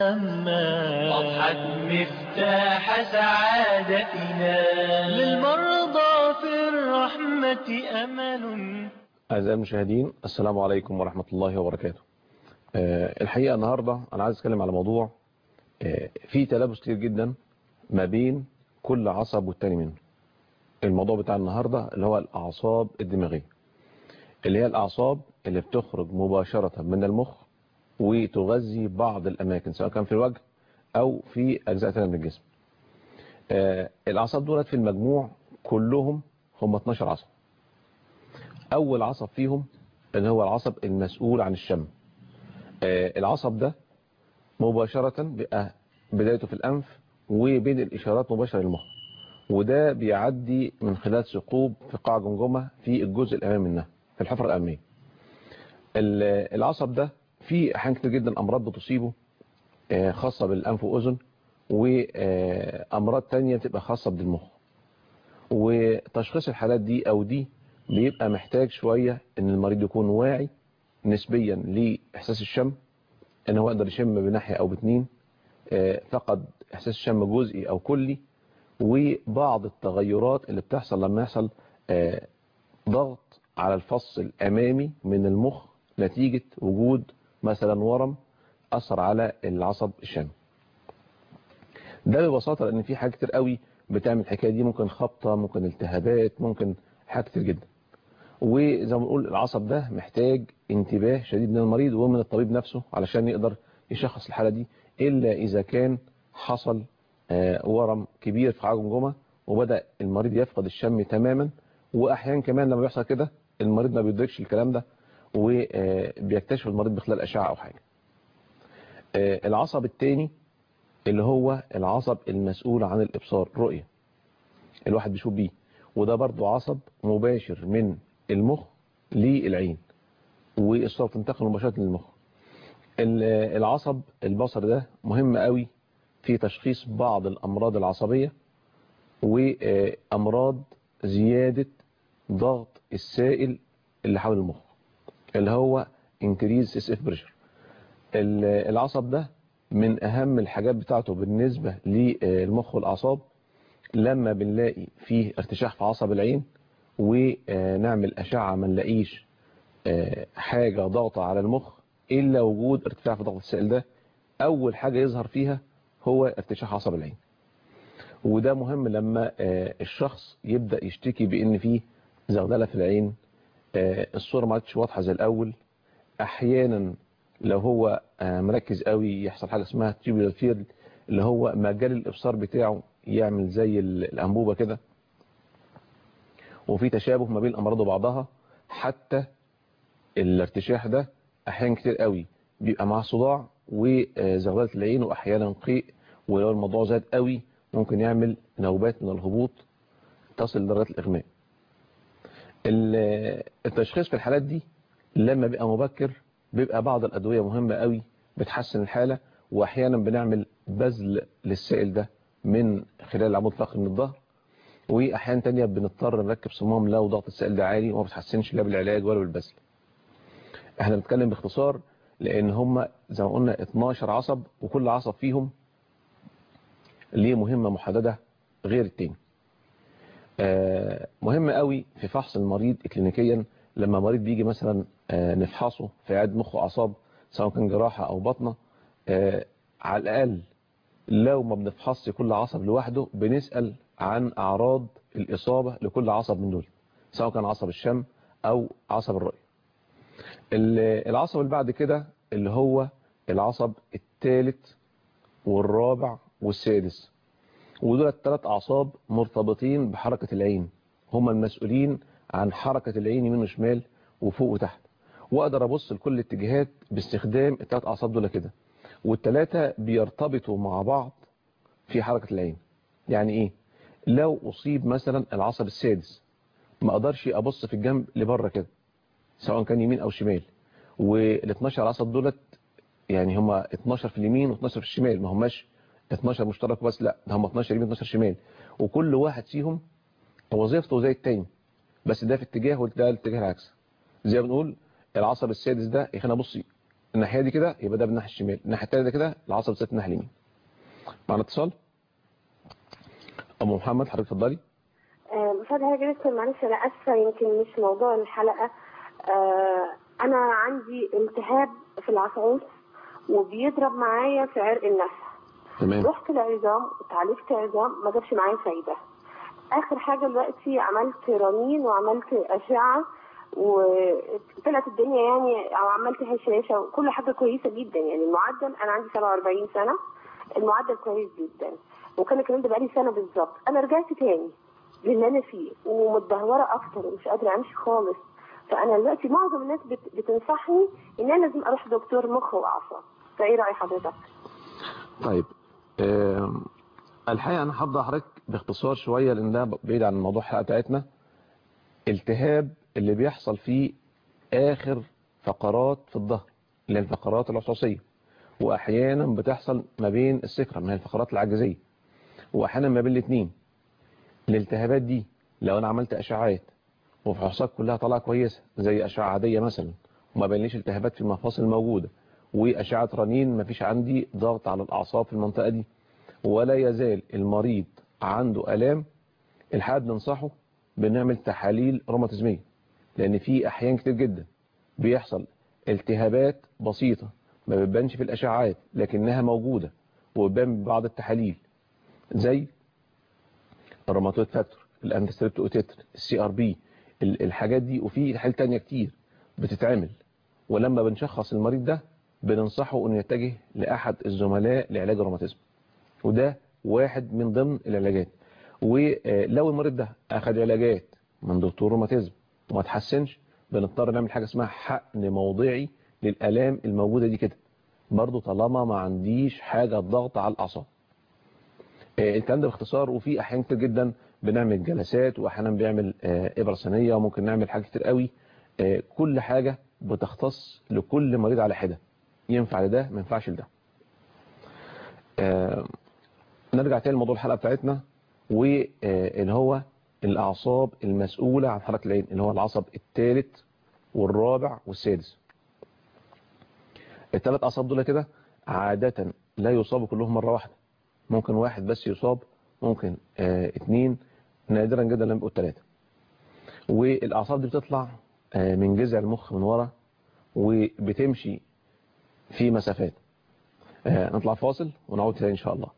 أضحت مفتاح سعادتنا للمرضى في الرحمة أمل أعزائي المشاهدين السلام عليكم ورحمة الله وبركاته أه الحقيقة النهاردة أنا عايز أتكلم على موضوع أه فيه تلابس كتير جدا ما بين كل عصب والتاني منه الموضوع بتاع النهاردة اللي هو الأعصاب الدماغية اللي هي الأعصاب اللي بتخرج مباشرة من المخ وتغذي بعض الأماكن سواء كان في الوجه أو في أجزاء ثانيه من الجسم أه الأعصاب دولت في المجموع كلهم هم 12 عصب أول عصب فيهم اللي هو العصب المسؤول عن الشم أه العصب ده مباشرة بيبقى بدايته في الأنف وبين الإشارات مباشرة للمخ وده بيعدي من خلال ثقوب في قاع جمجمة في الجزء الأمامي منها في الحفرة الأمامية العصب ده في أحيان كتير جدا أمراض بتصيبه خاصة بالأنف وأذن وأمراض تانية بتبقى خاصة بالمخ وتشخيص الحالات دي أو دي بيبقى محتاج شوية ان المريض يكون واعي نسبيا لإحساس الشم ان هو يقدر يشم بناحية او باتنين فقد إحساس الشم جزئي او كلي وبعض التغيرات اللي بتحصل لما يحصل ضغط على الفص الأمامي من المخ نتيجة وجود مثلا ورم أثر على العصب الشامي ده ببساطة لأن في حاجات كتير قوي بتعمل الحكاية دي ممكن خبطة ممكن التهابات ممكن حاجات كتير جدا وزي ما بنقول العصب ده محتاج انتباه شديد من المريض ومن الطبيب نفسه علشان يقدر يشخص الحالة دي إلا إذا كان حصل ورم كبير في عجم جمجمة وبدأ المريض يفقد الشم تماما وأحيانا كمان لما بيحصل كده المريض ما بيدركش الكلام ده وبيكتشف المريض بخلال أشعة أو حاجة العصب الثاني اللي هو العصب المسؤول عن الإبصار رؤية الواحد بيشوف بيه وده برضو عصب مباشر من المخ للعين والصورة بتنتقل مباشرة للمخ العصب البصر ده مهم قوي في تشخيص بعض الأمراض العصبية وأمراض زيادة ضغط السائل اللي حول المخ اللي هو increase SF pressure العصب ده من أهم الحاجات بتاعته بالنسبة للمخ والأعصاب لما بنلاقي فيه ارتشاح في عصب العين ونعمل أشعة ما نلاقيش حاجة ضغطة على المخ إلا وجود ارتفاع في ضغط السائل ده أول حاجة يظهر فيها هو ارتشاح عصب العين وده مهم لما الشخص يبدأ يشتكي بأن فيه زغلله في العين الصورة ما عادش واضحة زي الأول أحيانا لو هو مركز قوي يحصل حاجة اسمها tubular field اللي هو مجال الإبصار بتاعه يعمل زي الأنبوبة كده وفي تشابه ما بين الأمراض وبعضها حتى الارتشاح ده أحيانا كتير قوي بيبقى معاه صداع وزغلله العين وأحيانا قيء ولو الموضوع زاد قوي ممكن يعمل نوبات من الهبوط تصل لدرجة الإغماء التشخيص في الحالات دي لما بيبقى مبكر بيبقى بعض الأدوية مهمة قوي بتحسن الحالة وأحيانا بنعمل بذل للسائل ده من خلال العمود الفقري من الظهر وأحيانا تانية بنضطر نركب صمام لو ضغط السائل ده عالي وما بتحسنش لا بالعلاج ولا بالبذل احنا بنتكلم باختصار لأن هم زي ما قلنا 12 عصب وكل عصب فيهم ليه مهمة محددة غير التاني مهم قوي في فحص المريض كلينيكيا لما مريض بيجي مثلا نفحصه في عيادة مخ وأعصاب سواء كان جراحة أو بطنة على الأقل لو ما بنفحصش كل عصب لوحده بنسأل عن أعراض الإصابة لكل عصب من دول سواء كان عصب الشم أو عصب الرأي العصب اللي بعد كده اللي هو العصب الثالث والرابع والسادس ودول الثلاث أعصاب مرتبطين بحركة العين هم المسؤولين عن حركة العين يمين وشمال وفوق وتحت واقدر ابص لكل الاتجاهات باستخدام الثلاث اعصاب دول كده والثلاثه بيرتبطوا مع بعض في حركة العين يعني ايه لو اصيب مثلا العصب السادس ما اقدرش ابص في الجنب لبره كده سواء كان يمين او شمال وال 12 عصب دولت يعني هما 12 في اليمين و12 في الشمال ما هماش 12 مشترك بس لا ده هم 12 يمين 12 شمال وكل واحد فيهم وظيفته زي التاني بس ده في اتجاه وده الاتجاه العكس زي ما بنقول العصب السادس ده يخلينا ابص الناحيه دي كده يبقى ده بالناحيه الشمال الناحيه الثانيه ده كده العصب الثابت الناحيه اليمين معنا اتصال ام محمد حضرتك اتفضلي استاذ هاجر بس معلش انا اسفه يمكن مش موضوع الحلقه آه، انا عندي التهاب في العصعوص وبيضرب معايا في عرق النفس تمام رحت العظام اتعالجت عظام ما جابش معايا فايده اخر حاجه دلوقتي عملت رنين وعملت اشعه وطلعت الدنيا يعني او عملت هشاشه وكل حاجه كويسه جدا يعني المعدل انا عندي 47 سنه المعدل كويس جدا وكان الكلام ده بقالي سنه بالظبط انا رجعت تاني للي انا فيه ومتدهوره اكتر ومش قادره امشي خالص فانا دلوقتي معظم الناس بت... بتنصحني ان انا لازم اروح دكتور مخ واعصاب فايه راي حضرتك؟ طيب آم، الحقيقه انا هبدا حضرتك باختصار شويه لان ده بعيد عن موضوع الحلقه بتاعتنا التهاب اللي بيحصل في اخر فقرات في الظهر اللي هي الفقرات العصاصيه واحيانا بتحصل ما بين السكره ما هي الفقرات العجزيه واحيانا ما بين الاثنين الالتهابات دي لو انا عملت اشعاعات وفحوصات كلها طالعه كويسه زي اشعه عاديه مثلا وما بينليش التهابات في المفاصل الموجوده واشعه رنين ما فيش عندي ضغط على الاعصاب في المنطقه دي ولا يزال المريض عنده الام الحقيقه بننصحه بنعمل تحاليل روماتيزميه لان في احيان كتير جدا بيحصل التهابات بسيطه ما بتبانش في الاشعاعات لكنها موجوده وبتبان ببعض التحاليل زي الروماتويد فاكتور الانتستريبتوتيتر السي ار بي الحاجات دي وفي حاجات تانية كتير بتتعمل ولما بنشخص المريض ده بننصحه انه يتجه لاحد الزملاء لعلاج الروماتيزم وده واحد من ضمن العلاجات ولو المريض ده اخذ علاجات من دكتور روماتيزم وما تحسنش بنضطر نعمل حاجه اسمها حقن موضعي للالام الموجوده دي كده برضو طالما ما عنديش حاجه ضغط على الاعصاب آه، الكلام ده باختصار وفي احيان كتير جدا بنعمل جلسات واحيانا بنعمل آه، ابره صينيه وممكن نعمل حاجات كتير قوي آه، كل حاجه بتختص لكل مريض على حده ينفع لده ما ينفعش لده آه، نرجع تاني لموضوع الحلقه بتاعتنا واللي هو الاعصاب المسؤوله عن حركه العين اللي هو العصب الثالث والرابع والسادس الثلاث اعصاب دول كده عاده لا يصابوا كلهم مره واحده ممكن واحد بس يصاب ممكن آه اتنين نادرا جدا لما يبقوا الثلاثه والاعصاب دي بتطلع آه من جذع المخ من ورا وبتمشي في مسافات آه نطلع فاصل ونعود تاني ان شاء الله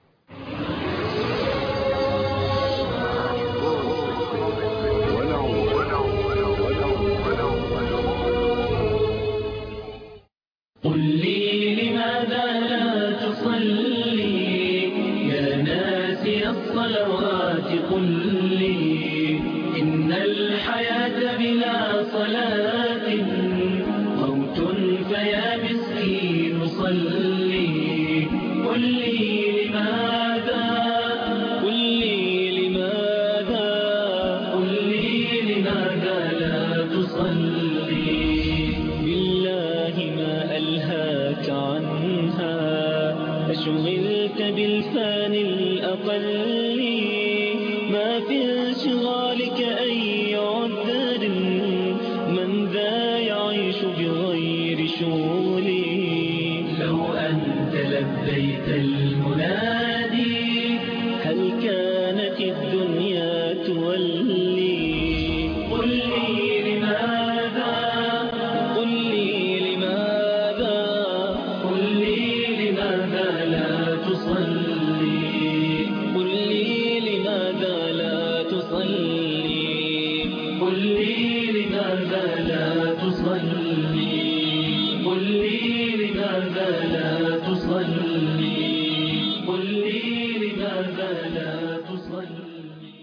قل لي لماذا لا تصلي يا ناسي الصلوات قل لي إن الحياة بلا صلاة موت فيا مسكين صلي قل لي لماذا قل لي لماذا قل لي لماذا لا تصلي بالله ما ألهاك عنها أشغلت بالفان الأقل ما في انشغالك أي عذر من ذا يعيش بغير شغلي لو أنت لبيت المنادي هل كانت الدنيا تولي قل لي لماذا قل لي لماذا قل لي لماذا لا تصلي قل لي لماذا لا تصلي قل لي لماذا لا تصلي قل لي لماذا لا تصلي قل لي لماذا لا تصلي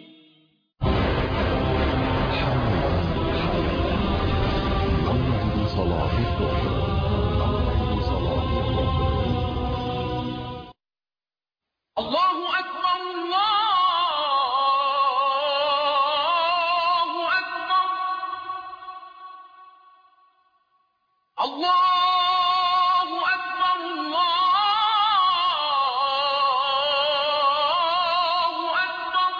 موعد صلاة الظهر موعد صلاة الظهر الله أكبر الله أكبر الله أكبر الله أكبر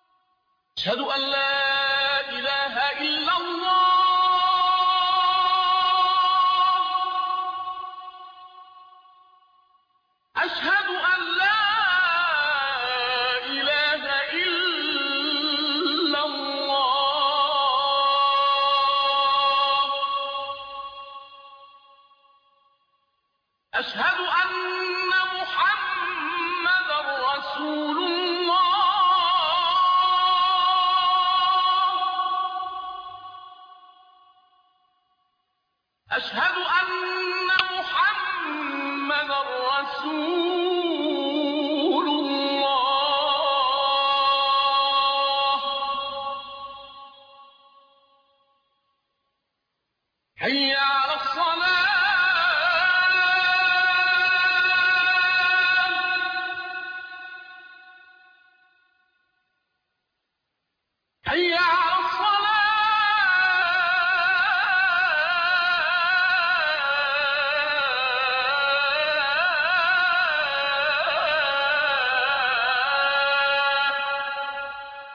أشهد أن لا إله إلا الله أشهد أن محمد رسول الله أشهد أن محمد رسول الله حي على الصلاة حي على الصلاة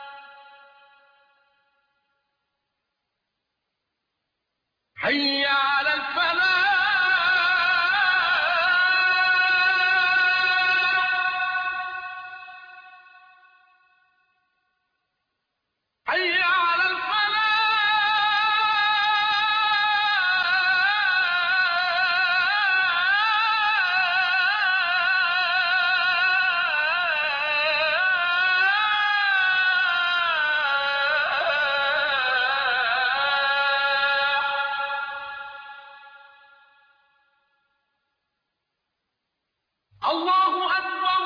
حي على الفلاح حي على الفلاح الله أكبر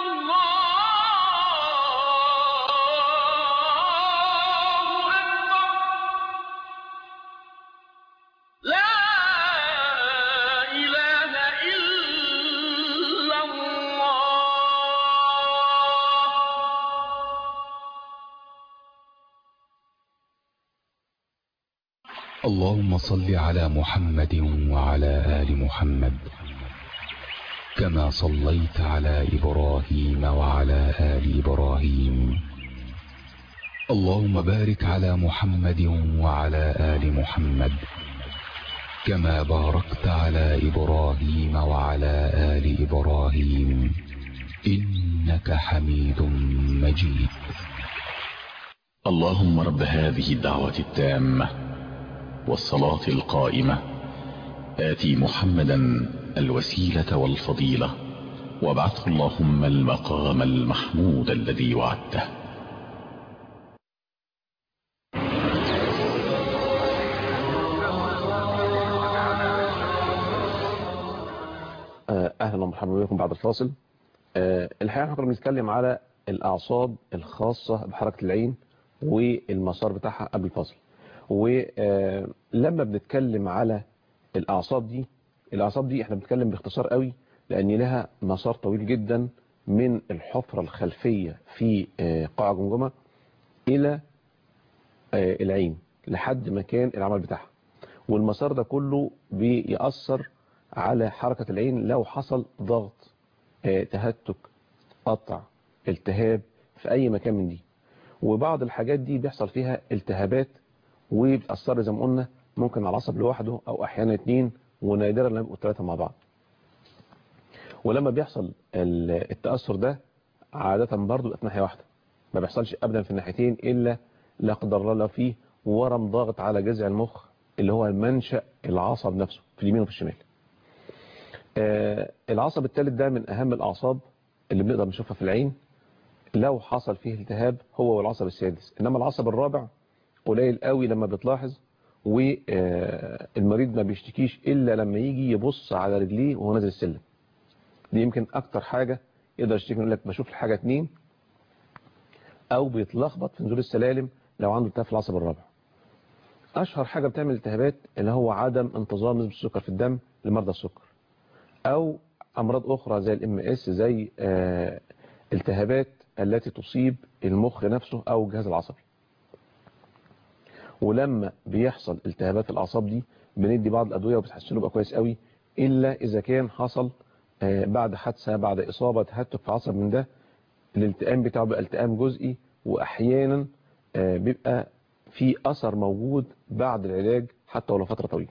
الله أكبر لا إله إلا الله اللهم صل على محمد وعلى آل محمد كما صليت على إبراهيم وعلى آل إبراهيم اللهم بارك على محمد وعلى آل محمد كما باركت على إبراهيم وعلى آل إبراهيم إنك حميد مجيد اللهم رب هذه الدعوة التامة والصلاة القائمة آتي محمدا الوسيلة والفضيلة وابعثه اللهم المقام المحمود الذي وعدته آه، اهلا ومرحبا بكم بعد الفاصل آه، الحقيقه احنا كنا بنتكلم على الاعصاب الخاصه بحركه العين والمسار بتاعها قبل الفاصل ولما بنتكلم على الاعصاب دي الاعصاب دي احنا بنتكلم باختصار قوي لان لها مسار طويل جدا من الحفره الخلفيه في آه، قاع الجمجمه الى آه، العين لحد مكان العمل بتاعها والمسار ده كله بيأثر على حركة العين لو حصل ضغط آه، تهتك قطع التهاب في أي مكان من دي وبعض الحاجات دي بيحصل فيها التهابات وبتأثر زي ما قلنا ممكن على العصب لوحده أو أحيانا اتنين ونادرا لما يبقوا الثلاثة مع بعض ولما بيحصل ال- التأثر ده عادة برضه بيبقى في ناحية واحدة ما بيحصلش أبدا في الناحيتين إلا لا قدر الله فيه ورم ضاغط على جذع المخ اللي هو المنشأ العصب نفسه في اليمين وفي الشمال آه، العصب الثالث ده من أهم الأعصاب اللي بنقدر نشوفها في العين لو حصل فيه التهاب هو والعصب السادس إنما العصب الرابع قليل قوي لما بتلاحظ والمريض ما بيشتكيش إلا لما يجي يبص على رجليه وهو نازل السلم دي يمكن أكتر حاجة يقدر يشتكي يقول لك بشوف الحاجة اتنين أو بيتلخبط في نزول السلالم لو عنده التهاب في العصب الرابع أشهر حاجة بتعمل التهابات اللي هو عدم انتظام نسبة السكر في الدم لمرضى السكر او امراض اخرى زي الام اس زي آه، التهابات التي تصيب المخ نفسه او الجهاز العصبي ولما بيحصل التهابات في الاعصاب دي بندي بعض الادويه وبتحسنه بقى كويس قوي الا اذا كان حصل آه، بعد حادثه بعد اصابه تهتك في عصب من ده الالتئام بتاعه بيبقى التئام جزئي واحيانا آه، بيبقى في اثر موجود بعد العلاج حتى ولو فتره طويله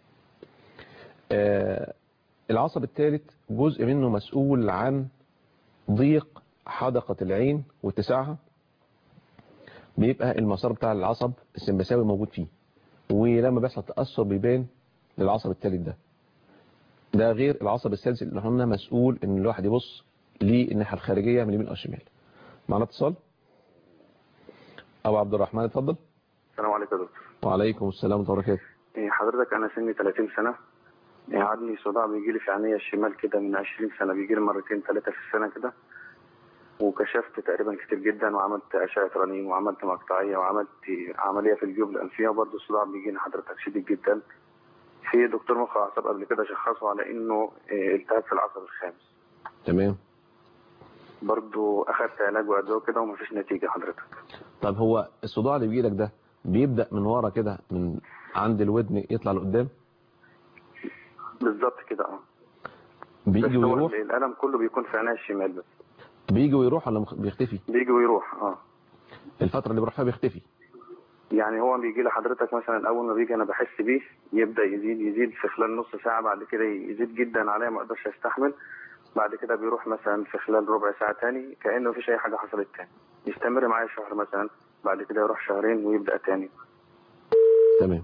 آه، العصب الثالث جزء منه مسؤول عن ضيق حدقة العين واتساعها بيبقى المسار بتاع العصب السمبساوي موجود فيه ولما بيحصل تأثر بيبان للعصب الثالث ده ده غير العصب السادس اللي احنا قلنا مسؤول ان الواحد يبص للناحيه الخارجيه من اليمين او الشمال معنا اتصال ابو عبد الرحمن اتفضل السلام عليكم يا دكتور وعليكم السلام ورحمه الله وبركاته إيه، حضرتك انا سني 30 سنه إيه، عندي صداع بيجي لي في عينيا الشمال كده من 20 سنه بيجي لي مرتين ثلاثه في السنه كده وكشفت تقريبا كتير جدا وعملت اشعه رنين وعملت مقطعيه وعملت عمليه في الجيوب الانفيه وبرضه الصداع بيجي لي حضرتك شديد جدا في دكتور مخ واعصاب قبل كده شخصه على انه إيه، التهاب في العصب الخامس تمام برضه اخذت علاج وادويه كده ومفيش نتيجه حضرتك طب هو الصداع اللي بيجيلك ده بيبدا من ورا كده من عند الودن يطلع لقدام بالظبط كده اه بيجي بس هو ويروح الالم كله بيكون في عينيا الشمال بس بيجي ويروح ولا مخ- بيختفي بيجي ويروح اه الفتره اللي بيروح فيها بيختفي يعني هو بيجي لحضرتك مثلا اول ما بيجي انا بحس بيه يبدا يزيد يزيد في خلال نص ساعه بعد كده يزيد جدا عليا ما اقدرش استحمل بعد كده بيروح مثلا في خلال ربع ساعه تاني كانه مفيش اي حاجه حصلت تاني يستمر معايا شهر مثلا بعد كده يروح شهرين ويبدا تاني تمام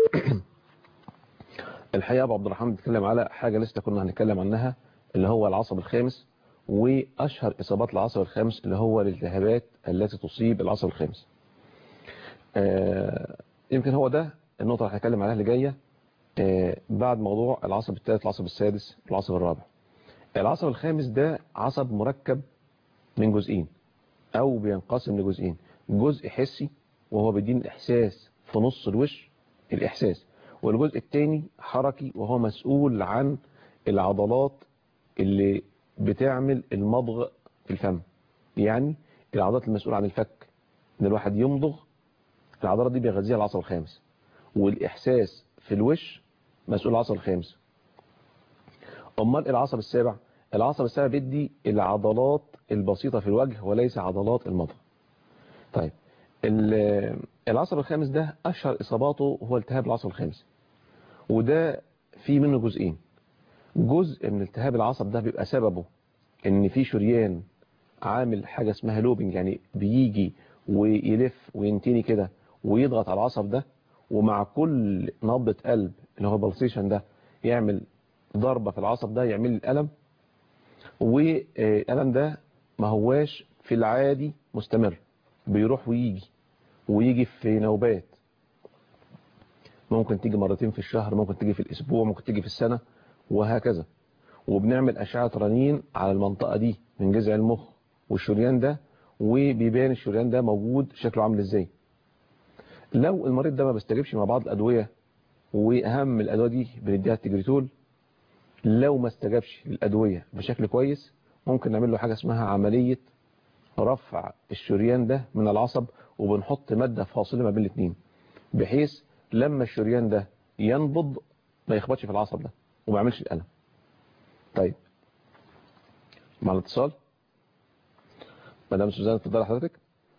الحقيقه ابو عبد الرحمن بيتكلم على حاجه لسه كنا هنتكلم عنها اللي هو العصب الخامس واشهر اصابات العصب الخامس اللي هو الالتهابات التي تصيب العصب الخامس آه، يمكن هو ده النقطه اللي هنتكلم عليها اللي جايه آه، بعد موضوع العصب الثالث العصب السادس العصب الرابع العصب الخامس ده عصب مركب من جزئين او بينقسم لجزئين جزء حسي وهو بيدين الاحساس في نص الوش الاحساس والجزء الثاني حركي وهو مسؤول عن العضلات اللي بتعمل المضغ في الفم يعني العضلات المسؤولة عن الفك ان الواحد يمضغ العضلات دي بيغذيها العصب الخامس والاحساس في الوش مسؤول العصب الخامس امال العصب السابع العصب السابع بيدي العضلات البسيطة في الوجه وليس عضلات المضغ طيب ال- العصب الخامس ده اشهر اصاباته هو التهاب العصب الخامس وده في منه جزئين جزء من التهاب العصب ده بيبقى سببه ان في شريان عامل حاجة اسمها لوبنج يعني بيجي ويلف وينتني كده ويضغط على العصب ده ومع كل نبضة قلب اللي هو بلسيشن ده يعمل ضربة في العصب ده يعمل الألم والألم ده ما هواش في العادي مستمر بيروح ويجي ويجي في نوبات ممكن تيجي مرتين في الشهر ممكن تيجي في الأسبوع ممكن تيجي في السنة وهكذا وبنعمل أشعة رنين على المنطقة دي من جذع المخ والشريان ده وبيبان الشريان ده موجود شكله عامل ازاي لو المريض ده ما بيستجيبش مع بعض الأدوية وأهم الأدوية دي بنديها التجريتول لو ما استجابش للأدوية بشكل كويس ممكن نعمل له حاجة اسمها عملية رفع الشريان ده من العصب وبنحط مادة فاصلة ما بين الاثنين بحيث لما الشريان ده ينبض ما يخبطش في العصب ده وما يعملش الألم طيب مع الاتصال مدام سوزان اتفضلي حضرتك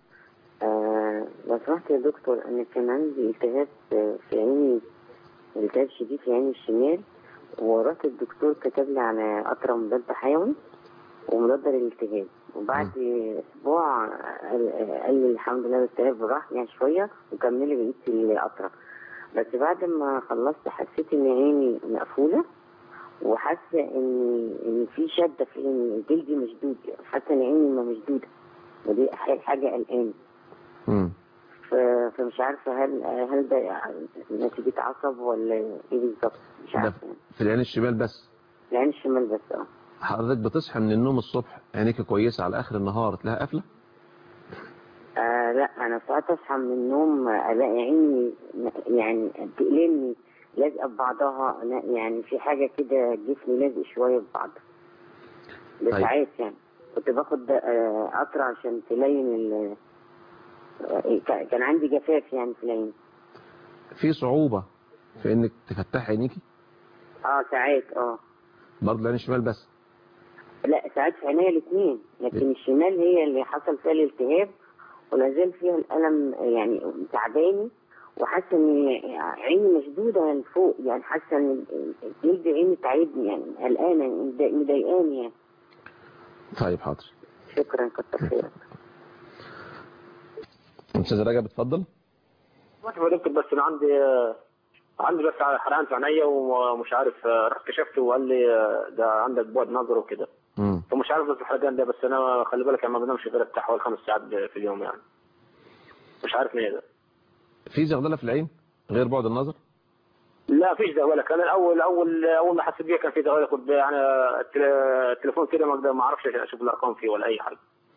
آه لو سمحت يا دكتور انا كان عندي التهاب آه، في عيني التهاب شديد في عيني الشمال ورحت الدكتور كتب لي على قطره مضاد حيوي ومضاد للالتهاب وبعد اسبوع قال قال لي الحمد لله الالتهاب راح يعني شويه وكمل لي بقيه القطره بس بعد ما خلصت حسيت ان عيني مقفوله وحاسه ان ان في شده في عيني جلدي مشدود حاسه ان عيني ما مشدوده ودي حاجه قلقاني امم ف- فمش عارفة هل هل ده نتيجة عصب ولا ايه بالظبط مش ده عارفة يعني. في العين الشمال بس العين الشمال بس اه حضرتك بتصحى من النوم الصبح عينيك كويسة على آخر النهار تلاقيها قافلة آه لا انا ساعات اصحى من النوم الاقي عيني يعني تقلمني لازقه ببعضها أنا يعني في حاجه كده جسمي لازق شويه ببعض ده طيب. ساعات يعني كنت باخد آه، قطره عشان تلين ال آه، كان- كان عندي جفاف يعني في العين في صعوبة في انك تفتحي عينيكي اه ساعات اه برضه العين الشمال بس لا ساعات في عينيا الاثنين لكن الشمال هي اللي حصل فيها الالتهاب ولا زال فيها الالم يعني تعباني وحاسه ان عيني مشدوده لفوق يعني حاسه ان جلد عيني تعبني يعني قلقانه مضايق- مضايقاني يعني طيب حاضر شكرا كتر خيرك استاذ رجب اتفضل ماشي يا دكتور بس انا عندي عندي بس حرقان في عينيا ومش عارف آه، رحت كشفت وقال لي آه، ده عندك بعد نظر وكده مم. فمش عارف بس الحرقان ده بس انا خلي بالك انا ما بنامش غير بتاع حوالي خمس ساعات في اليوم يعني مش عارف ليه ده في زغلله في العين غير بعد النظر لا فيش زغلله كان الاول اول اول ما حسيت بيها كان في زغلله كنت يعني التل- التليفون كده ما أقدر- ما اعرفش اشوف الارقام فيه ولا اي حاجه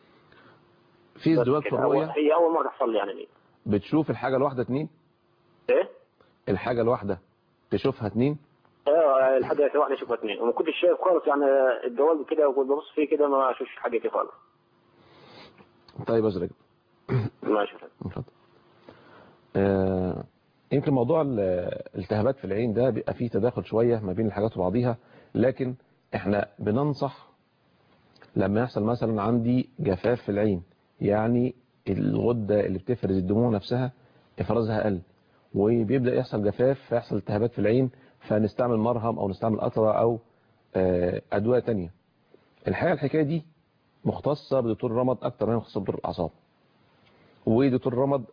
في بس ازدواج في كده. الرؤيه أول- هي اول مره تحصل لي يعني دي بتشوف الحاجه الواحده اتنين ايه الحاجه الواحده تشوفها اتنين اه لحد دلوقتي واحد اشوفها اثنين وما كنتش شايف خالص يعني الجوال كده وكنت ببص فيه كده ما اشوفش حاجه فيه خالص طيب ازرق ماشي اتفضل آه، يمكن موضوع ال- الالتهابات في العين ده بيبقى فيه تداخل شوية ما بين الحاجات وبعضيها لكن احنا بننصح لما يحصل مثلا عندي جفاف في العين يعني الغدة اللي بتفرز الدموع نفسها افرازها قل وبيبدأ يحصل جفاف فيحصل التهابات في العين فنستعمل مرهم او نستعمل قطرة او آه، ادوية تانية الحقيقة الحكاية دي مختصة بدكتور رمض اكتر من مختصة بدكتور الاعصاب ودكتور رمض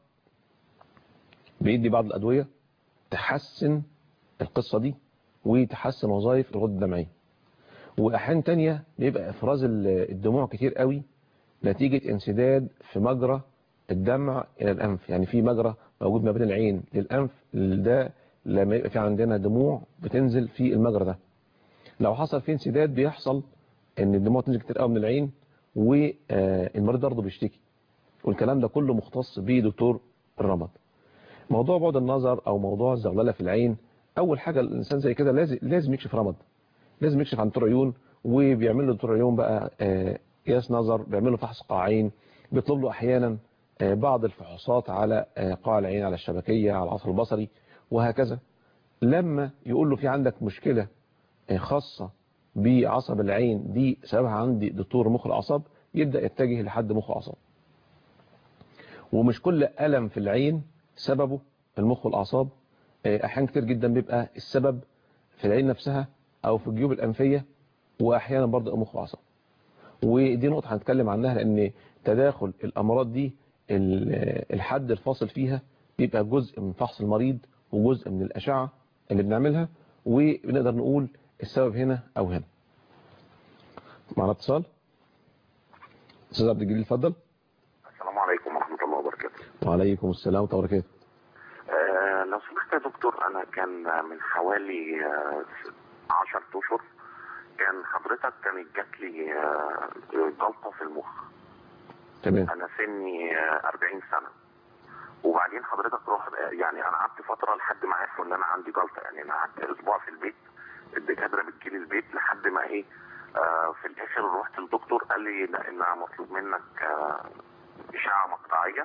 بيدي بعض الأدوية تحسن القصة دي وتحسن وظائف الغدة الدمعية وأحيان تانية بيبقى إفراز ال- الدموع كتير قوي نتيجة انسداد في مجرى الدمع إلى الأنف يعني في مجرى موجود ما بين العين للأنف ده لما يبقى في عندنا دموع بتنزل في المجرى ده لو حصل فيه انسداد بيحصل ان الدموع تنزل كتير قوي من العين والمريض برضه بيشتكي والكلام ده كله مختص بيه دكتور الرمد موضوع بعد النظر او موضوع الزغلله في العين اول حاجه الانسان زي كده لازم لازم يكشف رمد لازم يكشف عن دكتور عيون وبيعمل له دكتور عيون بقى آه، قياس نظر بيعمل له فحص قاعين بيطلب له احيانا آه، بعض الفحوصات على آه، قاع العين على الشبكيه على العصب البصري وهكذا لما يقول له في عندك مشكله آه، خاصه بعصب العين دي سببها عندي دكتور مخ الاعصاب يبدا يتجه لحد مخ اعصاب ومش كل ألم في العين سببه المخ والأعصاب آه، أحيان كتير جدا بيبقى السبب في العين نفسها أو في الجيوب الأنفية وأحيانا برضه مخ وأعصاب ودي نقطة هنتكلم عنها لأن تداخل الأمراض دي ال- الحد الفاصل فيها بيبقى جزء من فحص المريض وجزء من الأشعة اللي بنعملها وبنقدر نقول السبب هنا أو هنا معنا اتصال أستاذ عبد الجليل اتفضل السلام عليكم ورحمة الله وبركاته وعليكم السلام ورحمة الله وبركاته آه لو سمحت يا دكتور أنا كان من حوالي آه، عشر أشهر كان حضرتك كانت جات لي آه، جلطة في المخ تمام أنا سني آه، 40 سنة وبعدين حضرتك روح يعني أنا قعدت فترة لحد ما عرفوا إن أنا عندي جلطة يعني أنا قعدت أسبوع في البيت الدكاترة بتجيلي البيت لحد ما إيه آه في الآخر رحت للدكتور قال لي لا إنها مطلوب منك آه إشعة مقطعية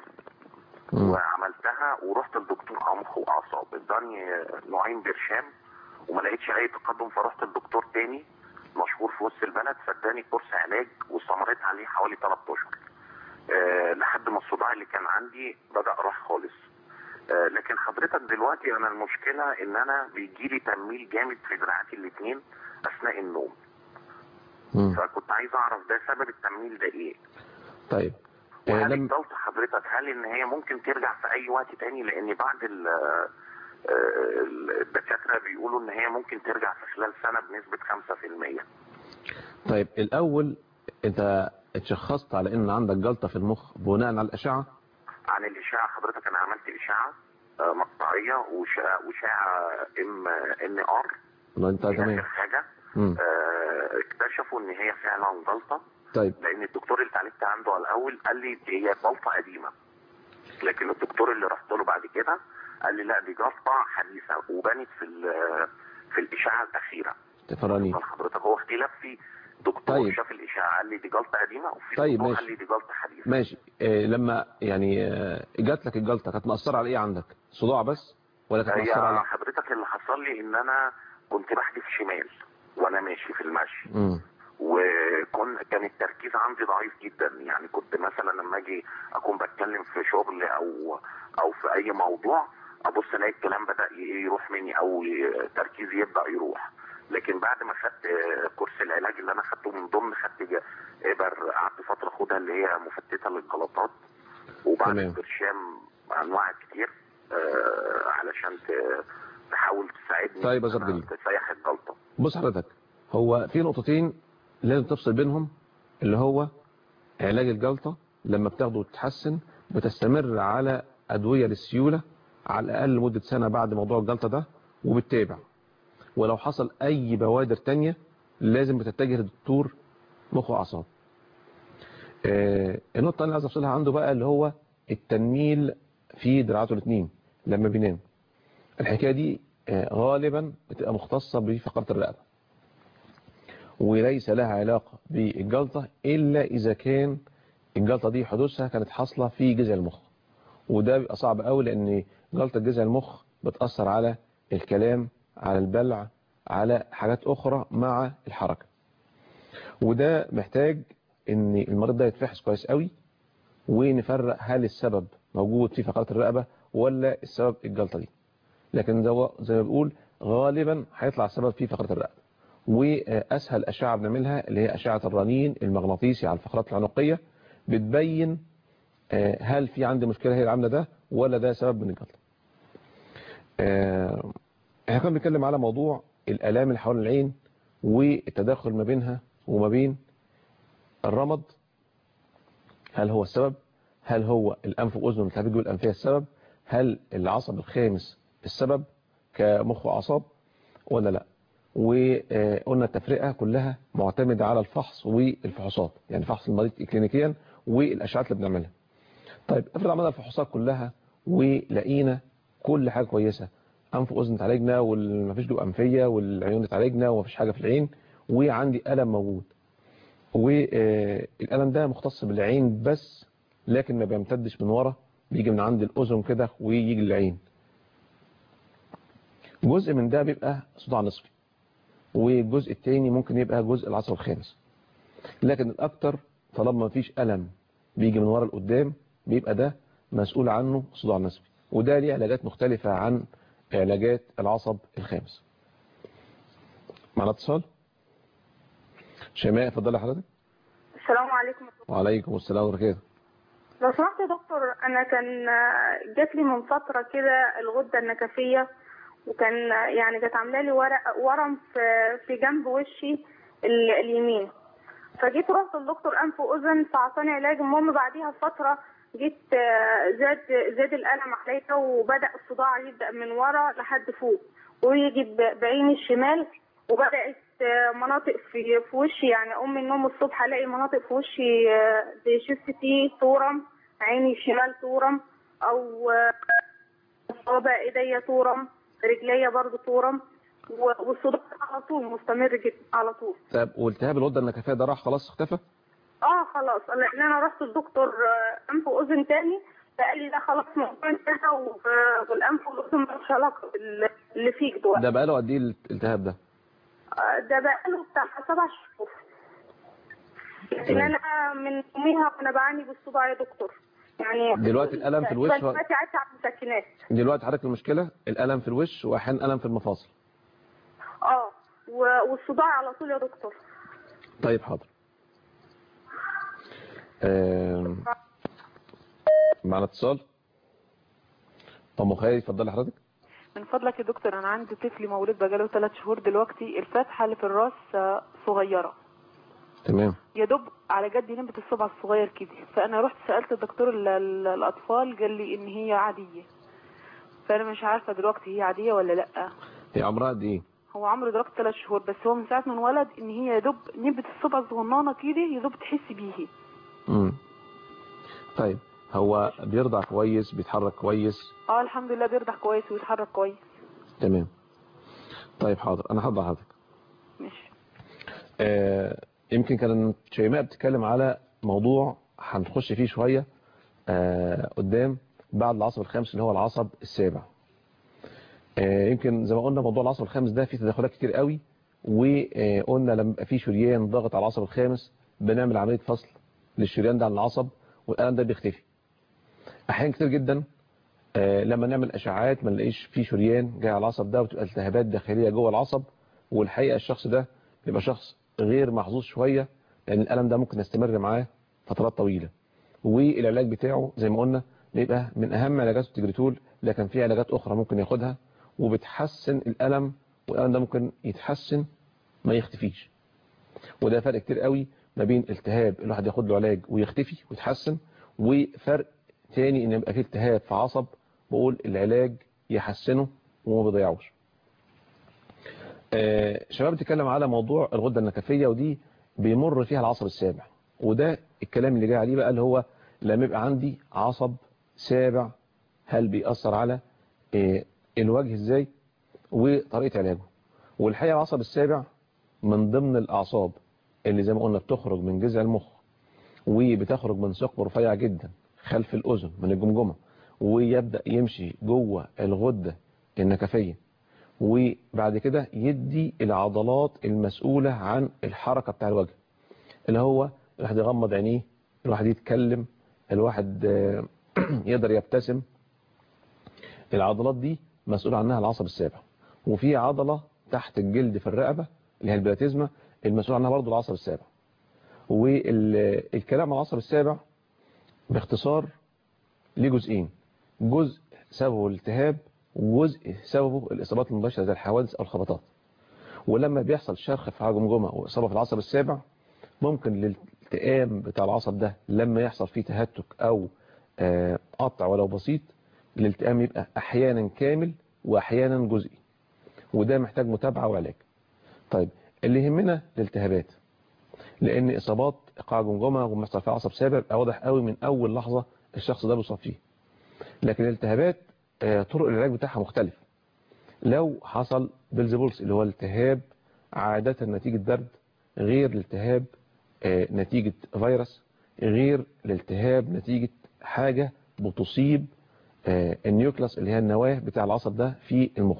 وعملتها ورحت للدكتور مخ واعصاب اداني نوعين برشام وما لقيتش اي تقدم فرحت لدكتور تاني مشهور في وسط البلد فاداني كورس علاج واستمريت عليه حوالي 3 اشهر أه لحد ما الصداع اللي كان عندي بدا راح خالص أه لكن حضرتك دلوقتي انا المشكله ان انا بيجي لي تنميل جامد في دراعاتي الاثنين اثناء النوم فكنت عايز اعرف ده سبب التنميل ده ايه طيب آه، وهل لم الجلطة حضرتك هل ان هي ممكن ترجع في اي وقت تاني لان بعض ال- آه، الدكاترة بيقولوا ان هي ممكن ترجع في خلال سنة بنسبة 5% طيب الأول أنت اتشخصت على إن عندك جلطة في المخ بناء على الأشعة عن الاشاعة حضرتك انا عملت اشاعة آه، مقطعية وشاعة وشاعة ام ان ار ولا أنت دي تمام اخر حاجة مم. آه، اكتشفوا ان هي فعلا جلطة طيب لان الدكتور اللي اتعالجت عنده على الاول قال لي دي هي جلطه قديمه لكن الدكتور اللي رحت له بعد كده قال لي لا دي جلطه حديثه وبانت في ال- في الاشاعه الاخيره تفراني قال حضرتك هو اختلاف في دكتور طيب. شاف الاشاعه قال لي دي جلطه قديمه وفي طيب، دكتور ماشي. قال لي دي جلطه حديثه ماشي آه، لما يعني آه، جات لك الجلطة كانت مأثرة على إيه عندك صداع بس ولا كانت مأثرة هي على حضرتك اللي حصل لي ان انا كنت بحدف شمال وانا ماشي في المشي مم. وكن كان التركيز عندي ضعيف جدا يعني كنت مثلا لما اجي اكون بتكلم في شغل او او في اي موضوع ابص الاقي الكلام بدا ي- يروح مني او ي- تركيزي يبدا يروح لكن بعد ما خدت آه، كورس العلاج اللي انا خدته من ضمن خدت ج- ابر قعدت فتره اخدها اللي هي مفتته للجلطات وبعد تمام. برشام انواع كتير آه، علشان ت- تحاول تساعدني طيب يا إن أستاذ أنا جليل. تسيح الجلطه بص حضرتك هو في نقطتين لازم تفصل بينهم اللي هو علاج الجلطة لما بتاخده وتتحسن بتستمر على أدوية للسيولة على الأقل لمدة سنة بعد موضوع الجلطة ده وبتتابع ولو حصل أي بوادر تانية لازم بتتجه لدكتور مخ وأعصاب آه، النقطة الثانية اللي عايز أفصلها عنده بقى اللي هو التنميل في دراعاته الاثنين لما بينام الحكاية دي آه، غالبا بتبقى مختصة بفقرة الرقبة وليس لها علاقة بالجلطة إلا إذا كان الجلطة دي حدوثها كانت حاصلة في جذع المخ وده بيبقى صعب قوي لأن جلطة جذع المخ بتأثر على الكلام على البلع على حاجات أخرى مع الحركة وده محتاج ان المريض ده يتفحص كويس قوي ونفرق هل السبب موجود في فقرات الرقبة ولا السبب الجلطة دي لكن ده زي ما بقول غالبا هيطلع السبب في فقرة الرقبة واسهل اشعه بنعملها اللي هي اشعه الرنين المغناطيسي على الفقرات العنقيه بتبين آه، هل في عندي مشكله هي اللي عامله ده ولا ده سبب من الجلطه آه، احنا كنا بنتكلم على موضوع الالام اللي حول العين والتداخل ما بينها وما بين الرمد هل هو السبب هل هو الانف واذن والتهاب الجيوب الانفيه السبب هل العصب الخامس السبب كمخ واعصاب ولا لا وقلنا التفرقة كلها معتمدة على الفحص والفحوصات يعني فحص المريض كلينيكيا والأشعات اللي بنعملها طيب افرض عملنا الفحوصات كلها ولقينا كل حاجة كويسة أنف وأذن تعالجنا ومفيش جيوب أنفية والعيون تعالجنا ومفيش حاجة في العين وعندي ألم موجود والألم ده مختص بالعين بس لكن ما بيمتدش من ورا بيجي من عند الأذن كده ويجي للعين جزء من ده بيبقى صداع نصفي والجزء التاني ممكن يبقى جزء العصب الخامس لكن الأكتر طالما ما فيش ألم بيجي من ورا لقدام بيبقى ده مسؤول عنه صداع نصفي وده ليه علاجات مختلفة عن علاجات العصب الخامس معنا اتصال شيماء اتفضلي حضرتك السلام عليكم وعليكم السلام ورحمة الله لو سمحت يا دكتور انا كان جات لي من فتره كده الغده النكفيه وكان يعني كانت عامله لي ورق ورم في في جنب وشي ال- اليمين فجيت رحت للدكتور انف واذن فاعطاني علاج المهم بعديها بفتره جيت آه، زاد زاد الالم عليا وبدا الصداع يبدا من ورا لحد فوق ويجي ب- بعيني الشمال وبدات آه، مناطق في في وشي يعني اقوم من النوم الصبح الاقي مناطق في وشي آه، زي شفتي تورم عيني الشمال تورم او آه، صوابع ايديا تورم رجليا برضو تورم و- والصداع على طول مستمر جدا على طول طب والتهاب الغدة النكفية ده راح خلاص اختفى اه خلاص لان انا رحت الدكتور آه، انف واذن تاني فقال لي ده خلاص موضوع انتهى و- والانف والاذن ملوش علاقه بال- اللي فيك دلوقتي ده بقاله قد ايه الالتهاب ده آه، ده بقاله بتاع سبع شهور لكن انا من يوميها وانا بعاني بالصداع يا دكتور يعني دلوقتي الألم في الوش و- دلوقتي قعدت على المسكنات دلوقتي حضرتك المشكلة الألم في الوش وأحيانا ألم في المفاصل اه و- والصداع على طول يا دكتور طيب حاضر آم، معنا اتصال أم خالد اتفضلي حضرتك من فضلك يا دكتور انا عندي طفل مولود بقاله ثلاث شهور دلوقتي الفتحه اللي في الراس آه، صغيره تمام يا دوب على قد نمبة الصبع الصغير كده فانا رحت سالت الدكتور ال- ال- الاطفال قال لي ان هي عاديه فانا مش عارفه دلوقتي هي عاديه ولا لا هي عمرها قد إيه هو عمره دلوقتي ثلاث شهور بس هو من ساعه ما انولد ان هي يا دوب نمبة الصبع الصغننه كده يا دوب تحس بيه مم. طيب هو بيرضع كويس بيتحرك كويس اه الحمد لله بيرضع كويس ويتحرك كويس تمام طيب حاضر أنا هرضع حضرتك ماشي آه يمكن كانت شيماء بتتكلم على موضوع هنخش فيه شوية آه قدام بعد العصب الخامس اللي هو العصب السابع آه يمكن زي ما قلنا موضوع العصب الخامس ده فيه تدخلات كتير قوي وقلنا لما يبقى فيه شريان ضاغط على العصب الخامس بنعمل عملية فصل للشريان ده عن العصب والألم ده بيختفي أحيانا كتير جدا آه لما نعمل أشعاعات ما نلاقيش فيه شريان جاي على العصب ده وتبقى التهابات داخلية جوه العصب والحقيقة الشخص ده بيبقى شخص غير محظوظ شوية لأن الألم ده ممكن يستمر معاه فترات طويلة والعلاج بتاعه زي ما قلنا بيبقى من أهم علاجات التجريتول لكن في علاجات أخرى ممكن ياخدها وبتحسن الألم والألم ده ممكن يتحسن ما يختفيش وده فرق كتير قوي ما بين التهاب الواحد ياخد له علاج ويختفي ويتحسن وفرق تاني ان يبقى فيه التهاب في عصب بقول العلاج يحسنه وما بيضيعوش آه شباب بتتكلم على موضوع الغدة النكفية ودي بيمر فيها العصب السابع وده الكلام اللي جاي عليه بقى اللي هو لما يبقى عندي عصب سابع هل بيأثر على آه الوجه ازاي وطريقة علاجه والحقيقة العصب السابع من ضمن الأعصاب اللي زي ما قلنا بتخرج من جذع المخ وبتخرج من ثقب رفيع جدا خلف الأذن من الجمجمة ويبدأ يمشي جوه الغدة النكفية وبعد كده يدي العضلات المسؤولة عن الحركة بتاع الوجه اللي هو الواحد يغمض عينيه الواحد يتكلم الواحد يقدر يبتسم العضلات دي مسؤول عنها العصب السابع وفي عضلة تحت الجلد في الرقبة اللي هي البلاتيزما المسؤول عنها برضو العصب السابع والكلام عن العصب السابع باختصار ليه جزئين جزء سببه الالتهاب وجزء سببه الإصابات المباشرة زي الحوادث أو الخبطات ولما بيحصل شرخ في جمجمة وإصابة في العصب السابع ممكن الالتئام بتاع العصب ده لما يحصل فيه تهتك أو قطع ولو بسيط الالتئام يبقى أحيانا كامل وأحيانا جزئي وده محتاج متابعة وعلاج طيب اللي يهمنا الالتهابات لأن إصابات قاع جمجمة ومحصل فيها عصب سابع بقى واضح قوي من أول لحظة الشخص ده بيصاب فيه لكن الالتهابات طرق العلاج بتاعها مختلف لو حصل بلزبولس اللي هو التهاب عادة نتيجة برد غير الالتهاب نتيجة فيروس غير الالتهاب نتيجة حاجة بتصيب النيوكلاس اللي هي النواة بتاع العصب ده في المخ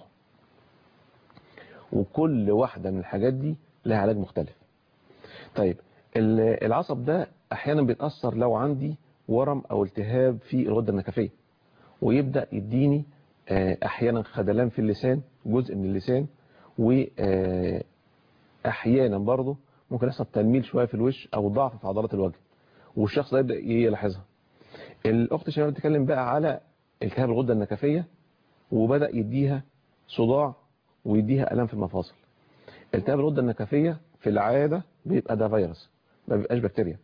وكل واحدة من الحاجات دي لها علاج مختلف طيب العصب ده احيانا بيتأثر لو عندي ورم او التهاب في الغدة النكفية ويبدأ يديني احيانا خدلان في اللسان جزء من اللسان واحيانا برضه ممكن يحصل تنميل شوية في الوش او ضعف في عضلات الوجه والشخص ده يبدأ يلاحظها الاخت شباب بتتكلم بقى على التهاب الغدة النكفية وبدأ يديها صداع ويديها الام في المفاصل التهاب الغدة النكفية في العادة بيبقى ده فيروس ما بيبقاش بكتيريا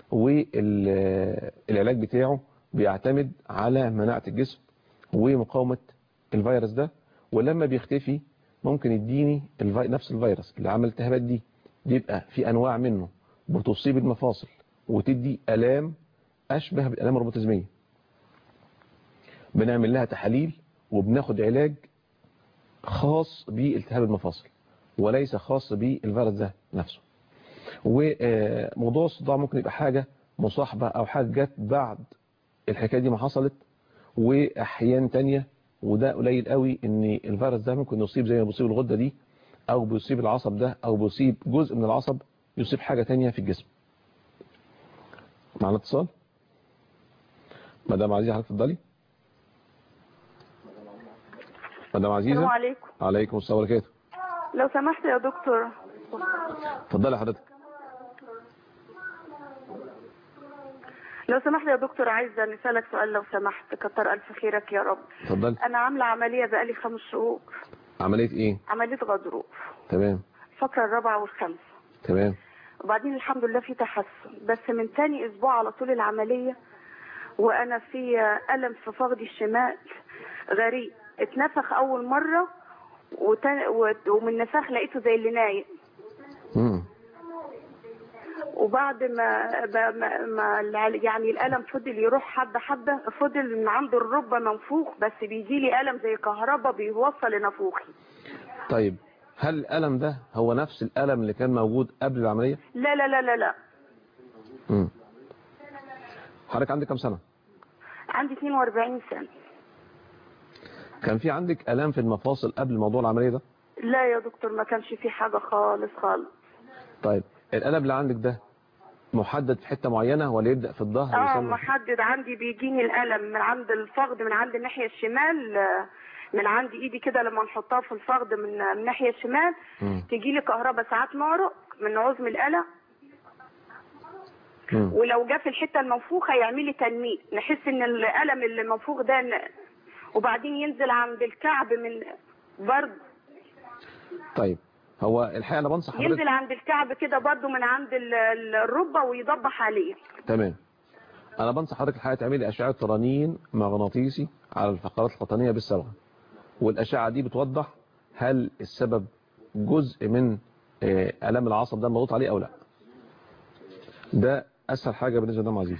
والعلاج بتاعه بيعتمد على مناعة الجسم ومقاومة الفيروس ده ولما بيختفي ممكن يديني الفي... نفس الفيروس اللي عمل التهابات دي بيبقى في انواع منه بتصيب المفاصل وتدي الام اشبه بالالام الروماتيزميه بنعمل لها تحاليل وبناخد علاج خاص بالتهاب المفاصل وليس خاص بالفيروس ده نفسه وموضوع الصداع ممكن يبقى حاجة مصاحبة او حاجة جت بعد الحكاية دي ما حصلت واحيان تانية وده قليل قوي ان الفيروس ده ممكن يصيب زي ما بيصيب الغدة دي او بيصيب العصب ده او بيصيب جزء من العصب يصيب حاجة تانية في الجسم معنا اتصال مدام عزيزة حضرتك اتفضلي مدام عزيزة السلام عليكم عليكم السلام وبركاته لو سمحت يا دكتور اتفضلي حضرتك لو سمحت يا دكتور عايزه نسالك سؤال لو سمحت كتر الف خيرك يا رب اتفضلي انا عامله عمليه بقالي خمس شهور عملية ايه عمليه غضروف تمام الفتره الرابعه والخامسه تمام وبعدين الحمد لله في تحسن بس من تاني اسبوع على طول العمليه وانا في الم في فخذي الشمال غريب اتنفخ اول مره وتاني ومن النفاخ لقيته زي اللي نايم مم. وبعد ما, ما, ما يعني الالم فضل يروح حبه حبه فضل من عند الركبه منفوخ بس بيجي لي الم زي كهرباء بيوصل لنافوخي طيب هل الألم ده هو نفس الألم اللي كان موجود قبل العملية لا لا لا لا لا مم. حضرتك عندك كام سنة عندي 42 سنه كان في عندك ألام في المفاصل قبل موضوع العملية ده لا يا دكتور ما كانش في حاجه خالص خالص طيب الألم اللي عندك ده محدد في حتة معينة ولا يبدأ في الظهر اه ويسمى محدد عندي بيجيني الالم من عند الفخذ من عند الناحيه الشمال آه، من عند ايدي كده لما نحطها في الفخذ من من الناحيه الشمال مم. تيجي لي كهرباء ساعات معرق من عظم الالم مم. ولو جه في الحته المنفوخه يعمل لي تنميل نحس ان الالم اللي منفوخ ده ن- وبعدين ينزل عند الكعب من برضه طيب هو الحقيقه انا بنصح حضرتك ينزل عند الكعب كده برضه من عند ال- ال- الركبه ويضبح عليه تمام انا بنصح حضرتك الحقيقه تعملي اشعه رنين مغناطيسي على الفقرات القطنيه بالصبغه والاشعه دي بتوضح هل السبب جزء من آه، الام العصب ده مضغوط عليه او لا ده اسهل حاجه بالنسبه لدم عزيز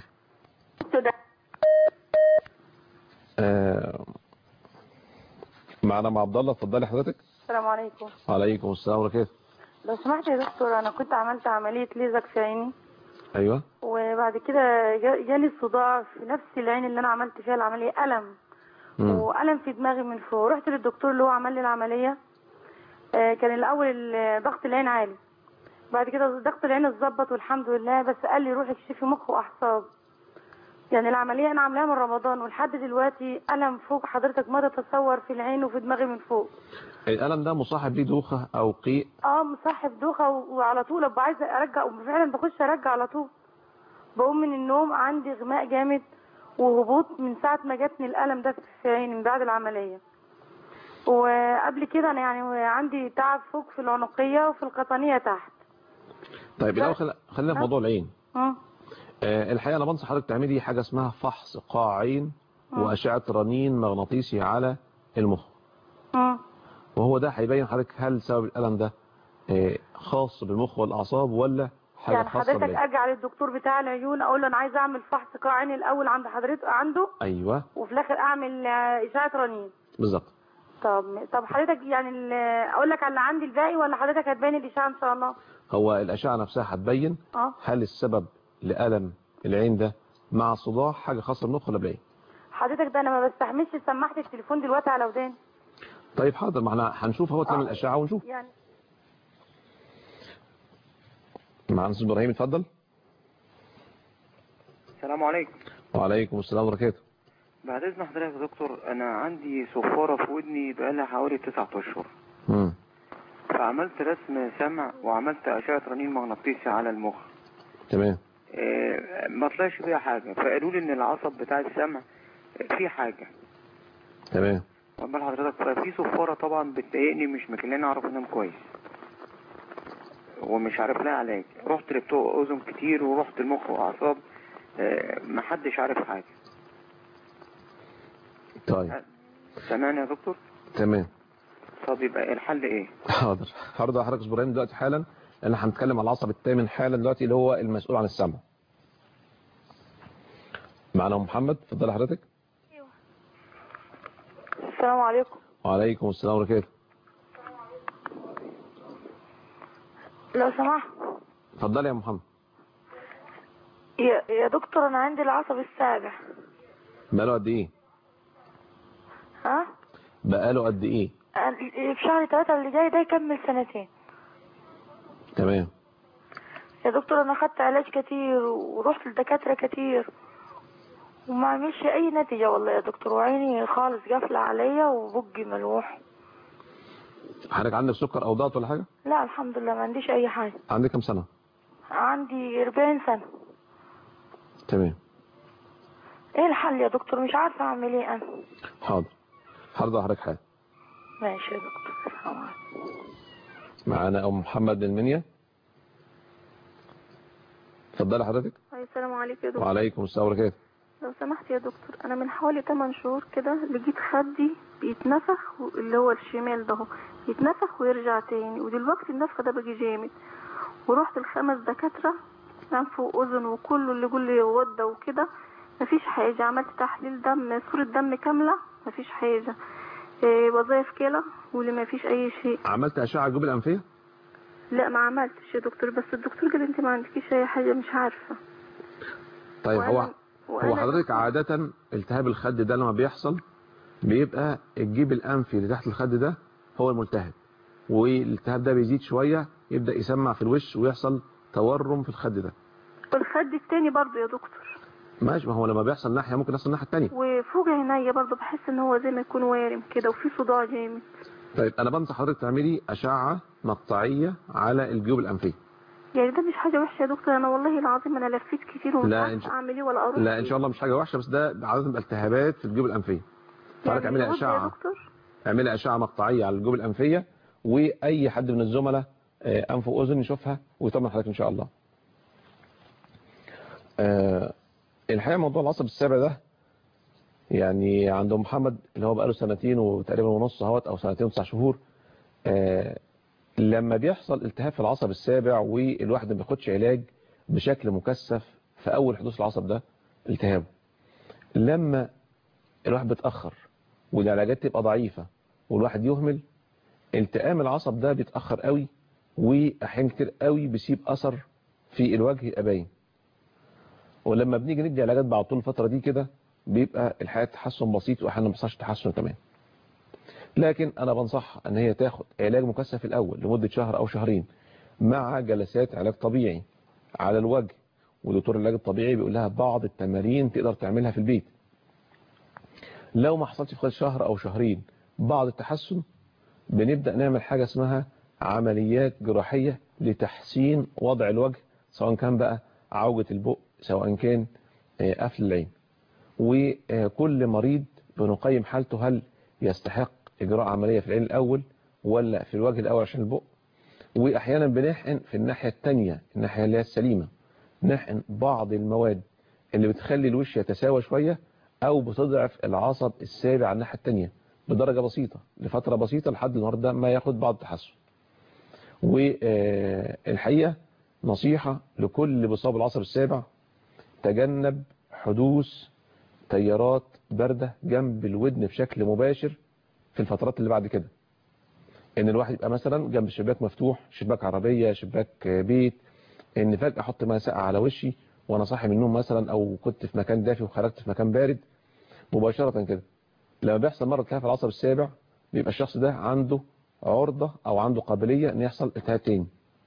آه، معنا مع عبد الله اتفضلي حضرتك السلام عليكم وعليكم السلام ورحمه الله لو سمحت يا دكتور انا كنت عملت عملية ليزك في عيني ايوه وبعد كده جا- جالي صداع في نفس العين اللي انا عملت فيها العملية ألم مم. وألم في دماغي من فوق رحت للدكتور اللي هو عمل لي العملية آه، كان الأول ال- ضغط العين عالي بعد كده ضغط العين اتظبط والحمد لله بس قال لي روحي اكشفي مخ وأعصاب يعني العملية أنا عاملاها من رمضان ولحد دلوقتي ألم فوق حضرتك ما تتصور في العين وفي دماغي من فوق الالم ده مصاحب ليه دوخه او قيء اه مصاحب دوخه و- وعلى طول ابقى عايزه ارجع وفعلا بخش ارجع على طول بقوم من النوم عندي غماء جامد وهبوط من ساعه ما جاتني الالم ده في عيني من بعد العمليه وقبل كده انا يعني عندي تعب فوق في العنقيه وفي القطنيه تحت طيب الاول خل- خلينا في موضوع العين مم. آه، الحقيقه انا بنصح حضرتك تعملي حاجه اسمها فحص قاع عين مم. واشعه رنين مغناطيسي على المخ مم. وهو ده هيبين حضرتك هل سبب الالم ده آه، خاص بالمخ والاعصاب ولا حاجه يعني خاصه حضرتك بالعين ارجع للدكتور بتاع العيون اقول له انا عايزه اعمل فحص قاع عيني الاول عند حضرتك عنده ايوه وفي الاخر اعمل آه، اشعه رنين بالظبط طب طب حضرتك يعني ال- اقول لك على اللي عندي الباقي ولا حضرتك هتبين الاشعه ان شاء الله هو الاشعه نفسها هتبين اه هل السبب لالم العين ده مع صداع حاجه خاصه بالمخ ولا بالعين حضرتك ده انا ما بستحملش سماعه التليفون دلوقتي على وداني طيب حاضر ما احنا هنشوف اهو نعمل الاشعه ونشوف يعني معنا استاذ ابراهيم اتفضل السلام عليكم وعليكم السلام ورحمه الله بعد اذن حضرتك يا دكتور انا عندي صفارة في ودني بقالها حوالي تسعة اشهر امم فعملت رسم سمع وعملت اشعة رنين مغناطيسي على المخ تمام آه، ما طلعش فيها حاجة فقالوا لي ان العصب بتاع السمع آه، فيه حاجة تمام عمال حضرتك ففي صفارة طبعا بتضايقني مش مخليني اعرف انام كويس ومش عارف لها علاج رحت لبتوع اذن كتير ورحت المخ واعصاب آه، محدش عارف حاجة طيب سامعني يا دكتور تمام طب يبقى الحل ايه حاضر هرد على حضرتك ابراهيم دلوقتي حالا لان هنتكلم على العصب الثامن حالا دلوقتي اللي هو المسؤول عن السمع معنا أم محمد اتفضل حضرتك السلام عليكم وعليكم السلام ورحمه الله لو سمحت اتفضل يا محمد يا, يا دكتور انا عندي العصب السابع بقاله قد ايه ها بقاله قد ايه أنا- في شهر ثلاثة اللي جاي ده يكمل سنتين تمام يا دكتور انا خدت علاج كتير ورحت لدكاترة كتير وما عملش اي نتيجة والله يا دكتور وعيني خالص قافلة عليا وبقي ملوح حضرتك عندك سكر او ضغط ولا حاجه لا الحمد لله ما عنديش اي حاجة عندك كام سنه عندي 40 سنة تمام ايه الحل يا دكتور مش عارفة اعمل ايه انا حاضر هرد على حضرتك حاجه ماشي يا دكتور السلام عليكم. معانا ام محمد المنيا اتفضلي حضرتك أي السلام عليكم يا دكتور وعليكم السلام ورحمه الله لو سمحت يا دكتور انا من حوالي 8 شهور كده لقيت خدي بيتنفخ و- اللي هو الشمال ده هو يتنفخ ويرجع تاني ودلوقتي النفخ ده بقى جامد ورحت لخمس دكاترة انف واذن وكله اللي يقول لي غده وكده مفيش حاجة عملت تحليل دم صورة دم كاملة مفيش حاجة إيه وظائف كلى واللي مفيش اي شيء عملت اشعه الجيوب الانفيه لا ما عملتش يا دكتور بس الدكتور قال انت ما عندكيش اي حاجة مش عارفة طيب هو وأنا- هو وأنا حضرتك عادة التهاب الخد ده لما بيحصل بيبقى الجيب الأنفي اللي تحت الخد ده هو الملتهب والالتهاب ده بيزيد شوية يبدأ يسمع في الوش ويحصل تورم في الخد ده والخد التاني برضه يا دكتور ماشي ما هو لما بيحصل ناحية ممكن يحصل الناحية التانية وفوق عينيا برضه بحس ان هو زي ما يكون وارم كده وفي صداع جامد طيب أنا بنصح حضرتك تعملي أشعة مقطعية على الجيوب الأنفية يعني ده مش حاجة وحشة يا دكتور انا والله العظيم انا لفيت كتير ومش لا، إن عارفة شاء- اعمل ايه ولا اروح لا إن شاء الله مش حاجة وحشة بس ده عادة بيبقى التهابات في الجيوب الأنفية يعني فحضرتك اعملي غدة يا أشعة دكتور اعملي اشعه مقطعيه على الجيوب الانفيه واي حد من الزملاء آه، انف واذن يشوفها ويطمن حضرتك ان شاء الله آه، الحقيقه موضوع العصب السابع ده يعني عند أم محمد اللي هو بقاله سنتين وتقريبا ونص اهوت او سنتين وتسع شهور آه، لما بيحصل التهاب في العصب السابع والواحد ما بياخدش علاج بشكل مكثف في اول حدوث العصب ده التهابه لما الواحد بيتاخر والعلاجات تبقى ضعيفه والواحد يهمل التئام العصب ده بيتاخر قوي واحيانا كتير قوي بيسيب اثر في الوجه يبقى باين ولما بنيجي ندي علاجات بعد طول الفتره دي كده بيبقى الحياه تحسن بسيط واحيانا ما بيحصلش تحسن تمام لكن انا بنصح ان هي تاخد علاج مكثف الاول لمده شهر او شهرين مع جلسات علاج طبيعي على الوجه ودكتور العلاج الطبيعي بيقول لها بعض التمارين تقدر تعملها في البيت لو ما حصلش في خلال شهر او شهرين بعض التحسن بنبدأ نعمل حاجة اسمها عمليات جراحية لتحسين وضع الوجه سواء كان بقى عوجة البق سواء كان آه، قفل العين وكل مريض بنقيم حالته هل يستحق إجراء عملية في العين الأول ولا في الوجه الأول عشان البق وأحيانا بنحقن في الناحية التانية الناحية اللي هي السليمة نحقن بعض المواد اللي بتخلي الوش يتساوى شوية أو بتضعف العصب السابع على الناحية التانية بدرجة بسيطة لفترة بسيطة لحد النهاردة ما ياخد بعض التحسن والحقيقة نصيحة لكل مصاب العصب السابع تجنب حدوث تيارات باردة جنب الودن بشكل مباشر في الفترات اللي بعد كده ان الواحد يبقى مثلا جنب الشباك مفتوح شباك عربية شباك بيت ان فجأة احط ماء ساقع على وشي وانا صاحي من النوم مثلا او كنت في مكان دافي وخرجت في مكان بارد مباشرة كده لما بيحصل مرض التهاب في العصب السابع بيبقى الشخص ده عنده عرضة او عنده قابلية ان يحصل التهاب تاني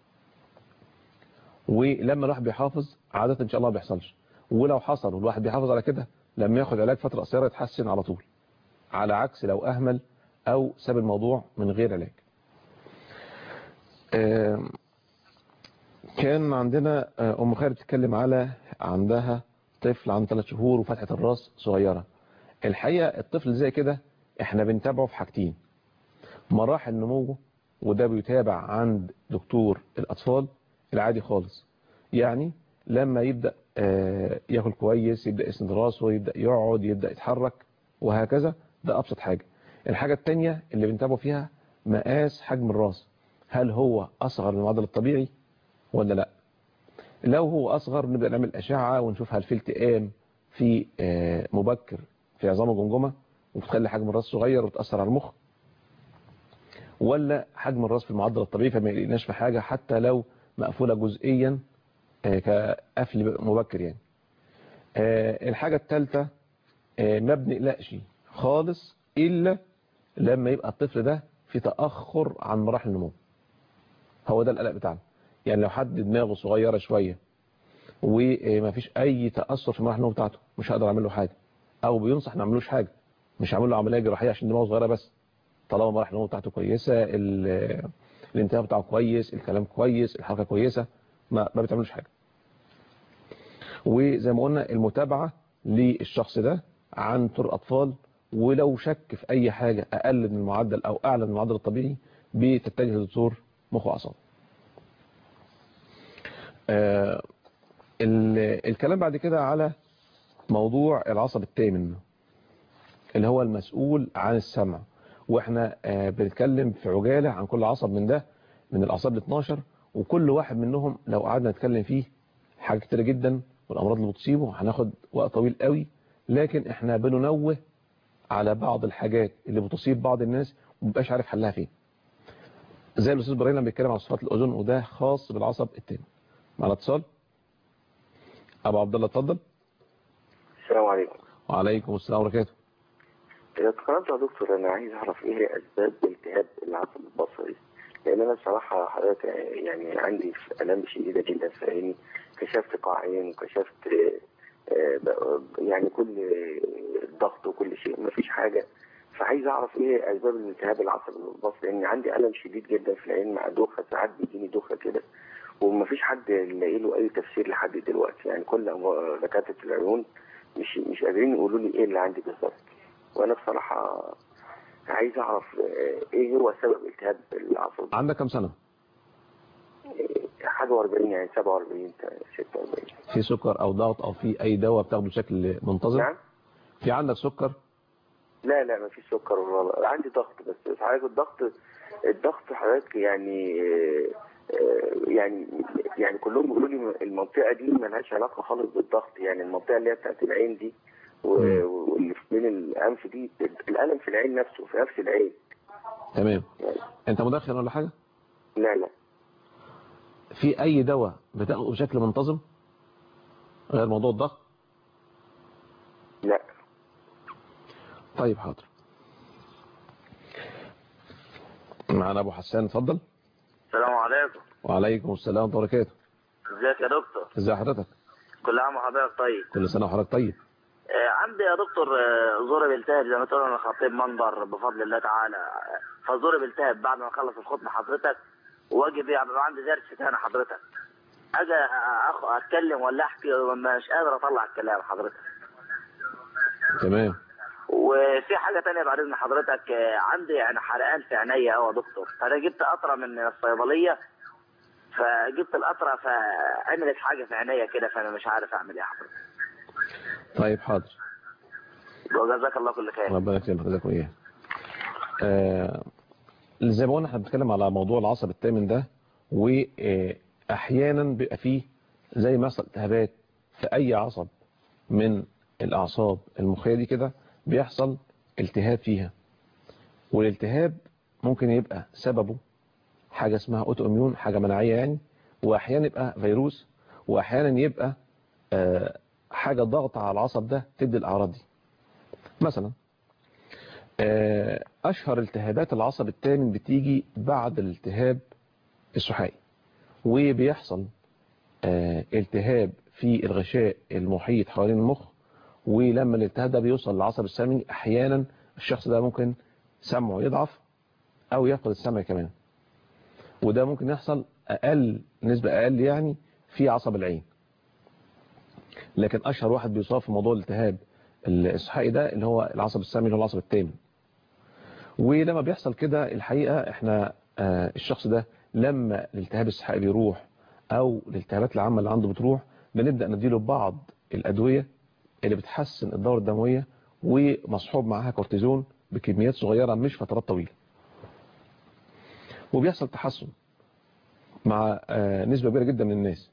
ولما الواحد بيحافظ عادة ان شاء الله ما بيحصلش ولو حصل والواحد بيحافظ على كده لما ياخد علاج فترة قصيرة يتحسن على طول على عكس لو اهمل او ساب الموضوع من غير علاج آم، كان عندنا آه، ام خالد بتتكلم على عندها طفل عنده 3 شهور وفتحة الراس صغيرة الحقيقة الطفل زي كده احنا بنتابعه في حاجتين مراحل نموه وده بيتابع عند دكتور الأطفال العادي خالص يعني لما يبدأ آه، ياكل كويس يبدأ يسند راسه يبدأ يقعد يبدأ يتحرك وهكذا ده أبسط حاجة الحاجة التانية اللي بنتابعه فيها مقاس حجم الراس هل هو أصغر من المعدل الطبيعي ولا لا لو هو أصغر نبدأ نعمل أشعة ونشوف هل في التئام في آه، مبكر في عظام الجمجمة وبتخلي حجم الراس صغير وتأثر على المخ ولا حجم الراس في المعدل الطبيعي فما يلاقيناش في حاجة حتى لو مقفولة جزئيا آه، كقفل مبكر يعني آه، الحاجة الثالثة آه، ما بنقلقش خالص إلا لما يبقى الطفل ده في تأخر عن مراحل النمو هو ده القلق بتاعنا يعني لو حد دماغه صغيرة شوية وما فيش أي تأثر في مراحل النمو بتاعته مش هقدر أعمل له حاجة أو بينصح ما نعملوش حاجة مش هعمل له عملية جراحية عشان دماغه صغيرة بس طالما مراحل النمو بتاعته كويسة ال- الانتباه بتاعه كويس الكلام كويس الحركة كويسة ما, ما بتعملوش حاجة وزي ما قلنا المتابعة للشخص ده عن طرق أطفال ولو شك في أي حاجة أقل من المعدل أو أعلى من المعدل الطبيعي بتتجه لدكتور مخ وأعصاب آه، ال- الكلام بعد كده على موضوع العصب الثامن اللي هو المسؤول عن السمع واحنا آه، بنتكلم في عجالة عن كل عصب من ده من الأعصاب ال 12 وكل واحد منهم لو قعدنا نتكلم فيه حاجات كتيرة جدا والأمراض اللي بتصيبه هناخد وقت طويل قوي لكن احنا بننوه على بعض الحاجات اللي بتصيب بعض الناس ومبقاش عارف حلها فين زي الأستاذ إبراهيم لما بيتكلم عن صفات الأذن وده خاص بالعصب التاني معنا اتصال أبو عبد الله اتفضل السلام عليكم وعليكم السلام ورحمة الله إذا اتكرمت يا دكتور أنا عايز أعرف إيه هي أسباب التهاب العصب البصري لأن أنا بصراحة حضرتك يعني عندي آلام شديدة جدا في عيني كشفت قاعين وكشفت آه، ب- يعني كل ضغط وكل شيء مفيش حاجة فعايز أعرف إيه أسباب الالتهاب العصب البصري لأن عندي ألم شديد جدا في العين مع دوخة ساعات بيجيني دوخة كده ومفيش حد لاقي له أي تفسير لحد دلوقتي يعني كل أمر- دكاترة العيون مش مش قادرين يقولوا لي إيه اللي عندي بالظبط وأنا بصراحة عايز اعرف آه، ايه هو سبب التهاب العصب عندك كم سنة حاجه 40 يعني 47 46 في سكر او ضغط او في اي دواء بتاخده بشكل منتظم نعم في عندك سكر لا لا ما فيش سكر ولا عندي ضغط بس حضرتك الضغط الضغط حضرتك يعني آه، آه، يعني يعني كلهم بيقولوا لي المنطقه دي ملهاش علاقه خالص بالضغط يعني المنطقه اللي هي بتاعت العين دي و- واللي في بين الانف دي الالم في العين نفسه في نفس العين تمام انت مدخن ولا حاجة لا لا في اي دواء بتاخده بشكل منتظم غير موضوع الضغط لا طيب حاضر معنا ابو حسان اتفضل السلام عليكم وعليكم السلام ورحمه الله وبركاته ازيك يا دكتور ازي حضرتك كل عام وحضرتك طيب كل سنه وحضرتك طيب آه، عندي يا دكتور آه، زوري بيلتهب زي ما تقول انا خطيب منبر بفضل الله تعالى آه، فزوري بيلتهب بعد ما اخلص الخطبه حضرتك واجي بيبقى عندي درس تاني حضرتك اجي أخ... اتكلم ولا احكي مش قادر اطلع الكلام حضرتك تمام وفي حاجه تانية بعد اذن حضرتك آه، عندي يعني حرقان في عينيا قوي يا دكتور فانا جبت قطره من الصيدليه فجبت القطره فعملت حاجه في عينيا كده فانا مش عارف اعمل ايه يا حضرتك طيب حاضر وجزاك الله كل خير ربنا يكرمك جزاكم اياه آه زي ما قلنا احنا بنتكلم على موضوع العصب الثامن ده واحيانا بيبقى فيه زي مثلا التهابات في اي عصب من الاعصاب المخيه دي كده بيحصل التهاب فيها والالتهاب ممكن يبقى سببه حاجه اسمها اوتو اميون حاجه مناعيه يعني واحيانا يبقى فيروس واحيانا يبقى آه حاجه ضغط على العصب ده تدي الاعراض دي مثلا آه، أشهر التهابات العصب الثامن بتيجي بعد الالتهاب السحائي وبيحصل آه، التهاب في الغشاء المحيط حوالين المخ ولما الالتهاب ده بيوصل للعصب السامي أحيانا الشخص ده ممكن سمعه يضعف أو يفقد السمع كمان وده ممكن يحصل أقل نسبة أقل يعني في عصب العين لكن أشهر واحد بيصاب في موضوع الالتهاب الإسحاقي ده اللي هو العصب السامي اللي هو العصب الثامن ولما بيحصل كده الحقيقة احنا آه الشخص ده لما الالتهاب الإسحاقي بيروح أو الالتهابات العامة اللي عنده بتروح بنبدأ نديله بعض الأدوية اللي بتحسن الدورة الدموية ومصحوب معاها كورتيزون بكميات صغيرة مش فترات طويلة وبيحصل تحسن مع آه نسبة كبيرة جدا من الناس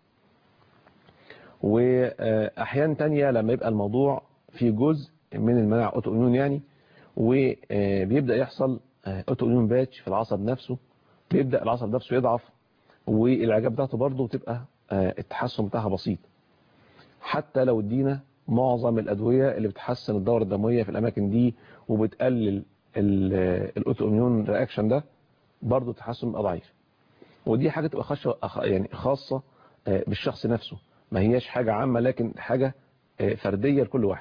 وأحيان تانية لما يبقى الموضوع في جزء من المناعة اوتو اميون يعني وبيبدأ يحصل اوتو اميون باتش في العصب نفسه بيبدأ العصب نفسه يضعف والعلاجات بتاعته برضه تبقى التحسن بتاعها بسيط حتى لو ادينا معظم الأدوية اللي بتحسن الدورة الدموية في الأماكن دي وبتقلل الاوتو اميون رياكشن ده برضه التحسن بيبقى ضعيف ودي حاجة تبقى خاصة يعني خاصة بالشخص نفسه ما هياش حاجة عامة لكن حاجة فردية لكل واحد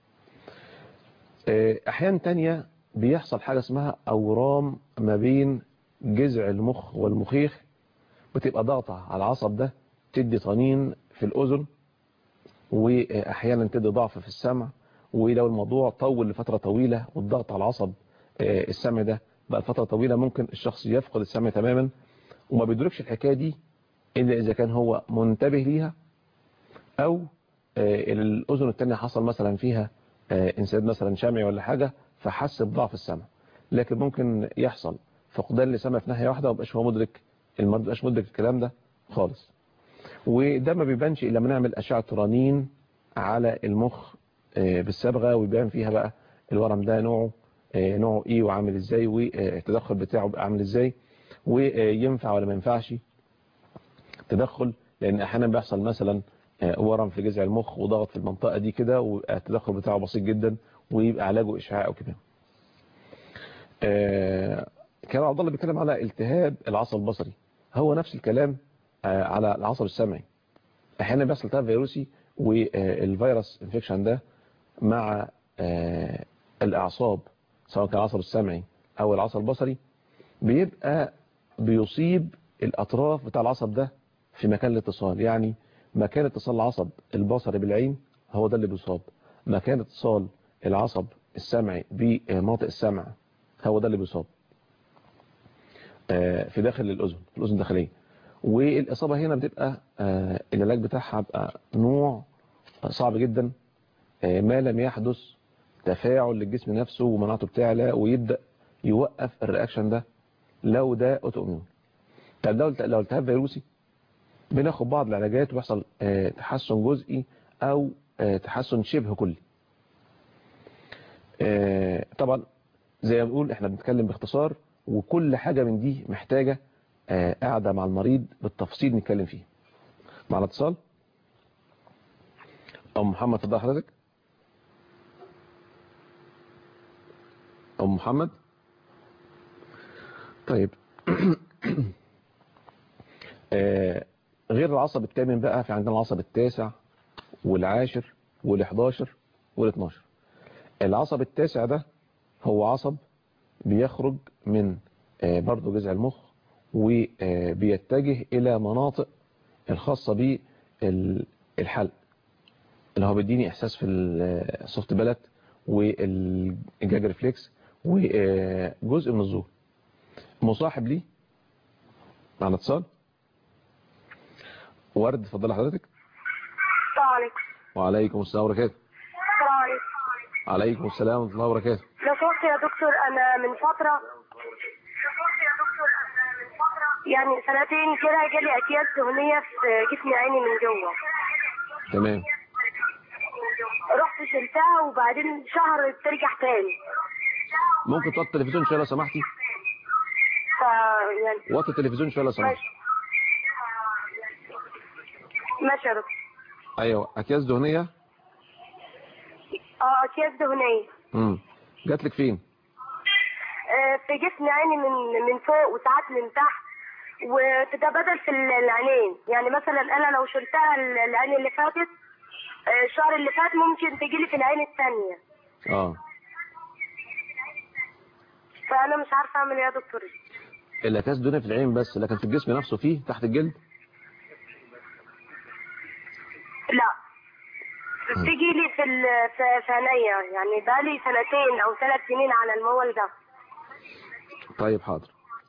احيان تانية بيحصل حاجة اسمها اورام ما بين جذع المخ والمخيخ بتبقى ضغطة على العصب ده تدي طنين في الاذن واحيانا تدي ضعف في السمع ولو الموضوع طول لفترة طويلة والضغط على العصب السمع ده بقى فترة طويلة ممكن الشخص يفقد السمع تماما وما بيدركش الحكاية دي الا اذا كان هو منتبه ليها او الاذن التانية حصل مثلا فيها انسداد مثلا شامعي ولا حاجة فحس بضعف السمع لكن ممكن يحصل فقدان لسمع في ناحية واحدة ومبقاش هو مدرك المرض مبقاش مدرك الكلام ده خالص وده ما بيبانش الا لما نعمل اشعه رنين على المخ بالصبغه ويبان فيها بقى الورم ده نوعه نوعه ايه وعامل ازاي والتدخل بتاعه بقى عامل ازاي وينفع ولا ما ينفعش تدخل لان احيانا بيحصل مثلا ورم في جذع المخ وضغط في المنطقة دي كده والتدخل بتاعه بسيط جدا ويبقى علاجه إشعاع أو كده آه كان عبد الله بيتكلم على التهاب العصب البصري هو نفس الكلام آه على العصب السمعي احيانا بيحصل التهاب فيروسي والفيروس انفكشن ده مع آه الأعصاب سواء كان العصب السمعي أو العصب البصري بيبقى بيصيب الأطراف بتاع العصب ده في مكان الاتصال يعني مكان اتصال العصب البصري بالعين هو ده اللي بيصاب مكان اتصال العصب السمعي بمناطق السمع هو ده اللي بيصاب آه، في داخل الأذن في الأذن الداخلية والإصابة هنا بتبقى آه، العلاج بتاعها بقى نوع صعب جدا آه، ما لم يحدث تفاعل للجسم نفسه ومناعته بتعلى ويبدأ يوقف الرياكشن ده لو ده اوتوميون طب لو لو التهاب فيروسي بناخد بعض العلاجات ويحصل آه، تحسن جزئي او آه، تحسن شبه كلي آه، طبعا زي ما بنقول احنا بنتكلم باختصار وكل حاجة من دي محتاجة آه، قاعدة مع المريض بالتفصيل نتكلم فيه معنا اتصال ام محمد تفضل حضرتك ام محمد طيب آه، غير العصب الثامن بقى في عندنا العصب التاسع والعاشر والحداشر والاتناشر العصب التاسع ده هو عصب بيخرج من آه، برضو جذع المخ وبيتجه إلى مناطق الخاصة بالحلق اللي هو بيديني إحساس في السوفت بلت والجاج ريفلكس وجزء من الزور مصاحب ليه معنا اتصال ورد اتفضل حضرتك السلام عليكم وعليكم السلام وبركاته السلام عليكم عليكم السلام ورحمة الله وبركاته لو سمحت يا دكتور انا من فتره يعني سنتين كده جالي اكياس دهنيه في جسم عيني من جوه تمام رحت شلتها وبعدين شهر ترجع تاني ممكن توطي التلفزيون شويه لو سمحتي ف يعني وطي التلفزيون شويه لو سمحتي ماشي ماشي يا دكتور ايوه اكياس دهنيه اه اكياس دهنيه امم جات لك فين آه، في جسم عيني من من فوق وساعات من تحت وتتبادل في العينين يعني مثلا انا لو شلتها العين اللي فاتت آه، الشهر اللي فات ممكن تجيلي في العين الثانيه اه فانا مش عارفه اعمل ايه يا دكتور الاكياس دهنيه في العين بس لكن في الجسم نفسه فيه تحت الجلد لا بتيجي لي في ال- في في عينيا يعني بقالي سنتين او ثلاث سنين على المول ده طيب حاضر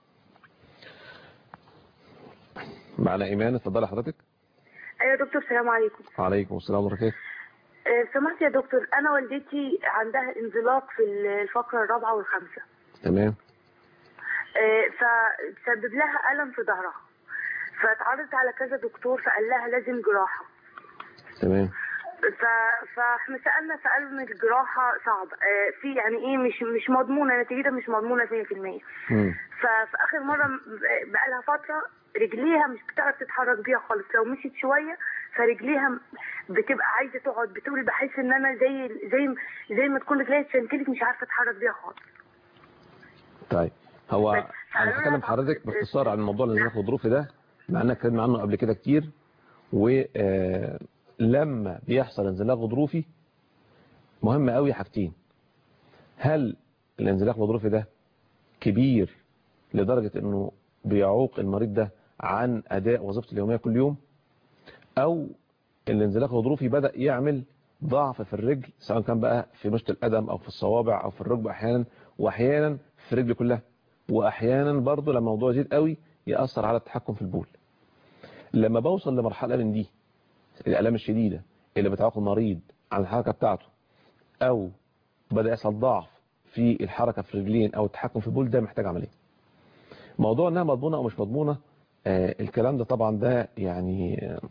معنا ايمان اتفضلي حضرتك ايوه يا دكتور السلام عليكم وعليكم السلام ورحمه الله آه، سمعت يا دكتور انا والدتي عندها انزلاق في الفقره الرابعه والخامسه تمام آه، فسبب لها الم في ظهرها فاتعرضت على كذا دكتور فقال لها لازم جراحه تمام ف... فاحنا سالنا فقالوا ان الجراحه صعب آه، في يعني ايه مش مش مضمونه نتيجتها مش مضمونه 100% مم. ففي اخر مره بقى لها فتره رجليها مش بتعرف تتحرك بيها خالص لو مشيت شويه فرجليها بتبقى عايزه تقعد بتقول بحس ان انا زي زي زي ما تكون رجليها اتشنكلت مش عارفه اتحرك بيها خالص طيب هو انا هكلم حضرتك باختصار عن الموضوع اللي ناخد ظروفي ده مع انك اتكلمنا عنه قبل كده كتير ولما بيحصل انزلاق غضروفي مهم قوي حاجتين هل الانزلاق الغضروفي ده كبير لدرجة انه بيعوق المريض ده عن اداء وظيفته اليومية كل يوم او الانزلاق الغضروفي بدأ يعمل ضعف في الرجل سواء كان بقى في مشط القدم او في الصوابع او في الركبة احيانا واحيانا في الرجل كلها واحيانا برضه لما الموضوع يزيد قوي يأثر على التحكم في البول لما بوصل لمرحلة من دي الالام الشديدة اللي بتعوق المريض عن الحركة بتاعته او بدأ يحصل ضعف في الحركة في الرجلين او التحكم في البول ده محتاج عملية موضوع انها مضمونة او مش مضمونة آه الكلام ده طبعا ده يعني آه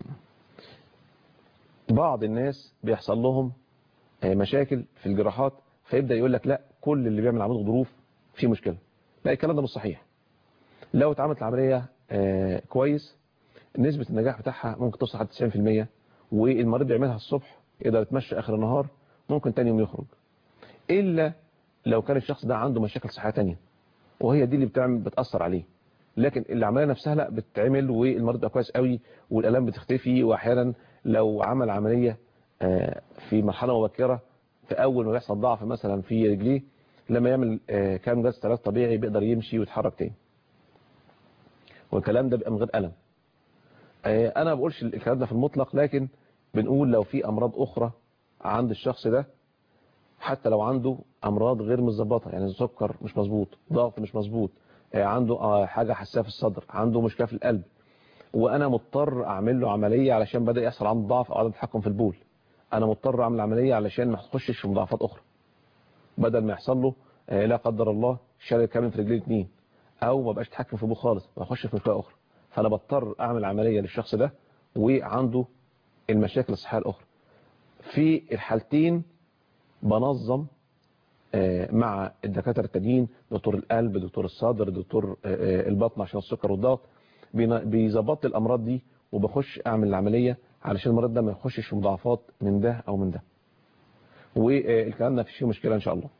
بعض الناس بيحصل لهم آه مشاكل في الجراحات فيبدأ يقول لك لا كل اللي بيعمل عملية غضروف فيه مشكلة لا الكلام ده مش صحيح لو اتعملت العملية آه كويس نسبة النجاح بتاعها ممكن توصل لحد 90% والمريض بيعملها الصبح يقدر يتمشى اخر النهار ممكن تاني يوم يخرج الا لو كان الشخص ده عنده مشاكل صحية تانية وهي دي اللي بتعمل بتأثر عليه لكن العملية نفسها لا بتتعمل والمريض بقى كويس قوي والالام بتختفي واحيانا لو عمل عملية آه في مرحلة مبكرة في اول ما بيحصل ضعف مثلا في رجليه لما يعمل آه كام جلسة ثلاث طبيعي بيقدر يمشي ويتحرك تاني والكلام ده بيبقى من غير ألم انا ما بقولش الكلام ده في المطلق لكن بنقول لو في امراض اخرى عند الشخص ده حتى لو عنده امراض غير متظبطه يعني سكر مش مظبوط ضغط مش مظبوط آه، عنده آه، حاجه حساسه في الصدر عنده مشكله في القلب وانا مضطر اعمل له عمليه علشان بدا يحصل عنده ضعف او عدم تحكم في البول انا مضطر اعمل عمليه علشان ما يخشش في مضاعفات اخرى بدل ما يحصل له آه، لا قدر الله شلل كامل في رجليه الاثنين او ما بقاش تحكم في البول خالص واخش في مشكله اخرى فانا بضطر اعمل عمليه للشخص ده وعنده المشاكل الصحيه الاخرى في الحالتين بنظم آه، مع الدكاتره التانيين دكتور القلب دكتور الصدر دكتور آه، آه، البطن عشان السكر والضغط بينا- بيظبط لي الامراض دي وبخش اعمل العمليه علشان المريض ده ما يخشش في مضاعفات من ده او من ده والكلام ده مفيش فيه مشكله ان شاء الله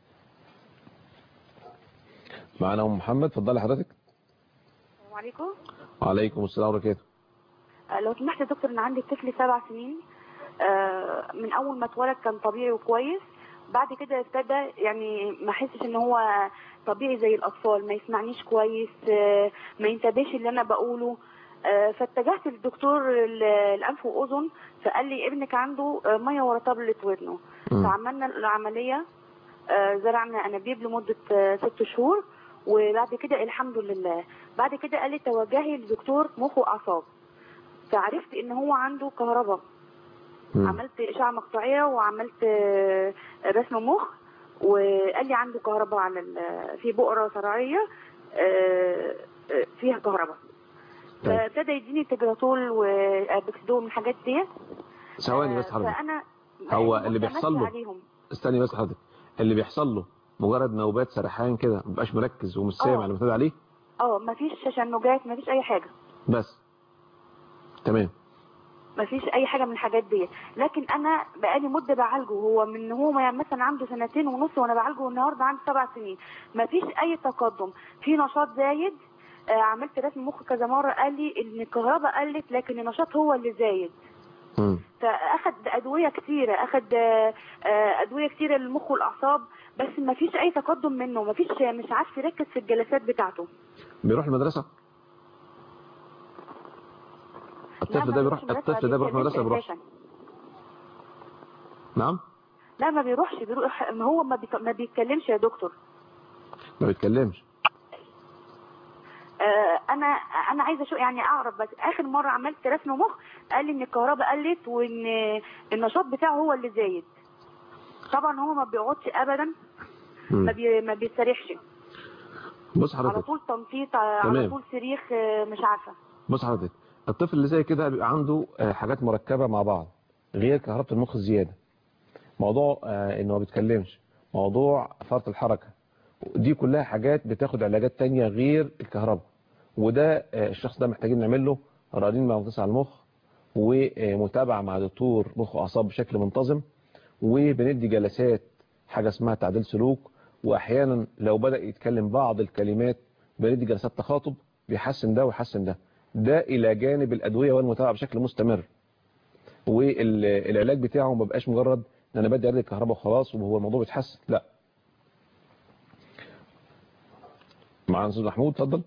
معانا ام محمد اتفضلي حضرتك السلام عليكم وعليكم السلام ورحمه الله آه، لو سمحت يا دكتور انا عندي طفل سبع سنين آه، من اول ما اتولد كان طبيعي وكويس بعد كده ابتدى يعني ما احسش ان هو طبيعي زي الاطفال ما يسمعنيش كويس آه، ما ينتبهش اللي انا بقوله آه، فاتجهت للدكتور ال- الانف واذن فقال لي ابنك عنده آه، ميه ورا طبلة ودنه مم. فعملنا العمليه آه، زرعنا انابيب لمده آه، ست شهور وبعد كده الحمد لله بعد كده قال لي توجهي لدكتور مخ واعصاب فعرفت ان هو عنده كهرباء عملت اشعه مقطعيه وعملت آه، رسم مخ وقال لي عنده كهرباء على ال- في بؤره صرعيه آه، آه، فيها كهرباء فابتدى يديني تجراتول وابكسدول من الحاجات دي ثواني بس حضرتك فانا هو بقيت اللي ماشية بيحصل له عليهم. استني بس حضرتك اللي بيحصل له مجرد نوبات سرحان كده ما بيبقاش مركز ومش سامع آه. اللي معتاد عليه اه مفيش تشنجات مفيش اي حاجه بس تمام مفيش اي حاجه من الحاجات دي لكن انا بقالي مده بعالجه هو من هو ما- مثلا عنده سنتين ونص وانا بعالجه النهارده عنده سبع سنين مفيش اي تقدم في نشاط زايد آه عملت رسم مخ كذا مره قال لي ان الكهرباء قلت لكن النشاط هو اللي زايد فاخد ادويه كتيره اخد آه، آه، ادويه كتيره للمخ والاعصاب بس مفيش اي تقدم منه مفيش مش عارف يركز في الجلسات بتاعته بيروح المدرسة الطفل ده بيروح الطفل ده بيروح المدرسة بيروح أساساً. نعم لا ما بيروحش بيروح ما هو ما, بيك... ما بيتكلمش يا دكتور ما بيتكلمش آه انا انا عايزه شو يعني اعرف بس اخر مره عملت رسم مخ قال لي ان الكهرباء قلت وان النشاط بتاعه هو اللي زايد طبعا هو ما بيقعدش ابدا ما, بي... ما بيستريحش بص على حضرتك طول تنطيط على تمام. طول صريخ آه، مش عارفه بص حضرتك الطفل اللي زي كده بيبقى عنده آه، حاجات مركبة مع بعض غير كهرباء المخ الزيادة موضوع آه، انه ما بيتكلمش موضوع فرط الحركة دي كلها حاجات بتاخد علاجات تانية غير الكهرباء وده آه، الشخص ده محتاجين نعمل له رنين مغناطيسي على المخ ومتابعة مع دكتور مخ وأعصاب بشكل منتظم وبندي جلسات حاجة اسمها تعديل سلوك وأحيانا لو بدأ يتكلم بعض الكلمات بندي جلسات تخاطب بيحسن ده ويحسن ده ده إلى جانب الأدوية والمتابعة بشكل مستمر والعلاج بتاعه ما بقاش مجرد ان انا بدي علاج الكهرباء وخلاص وهو الموضوع بيتحسن لا معانا استاذ محمود اتفضل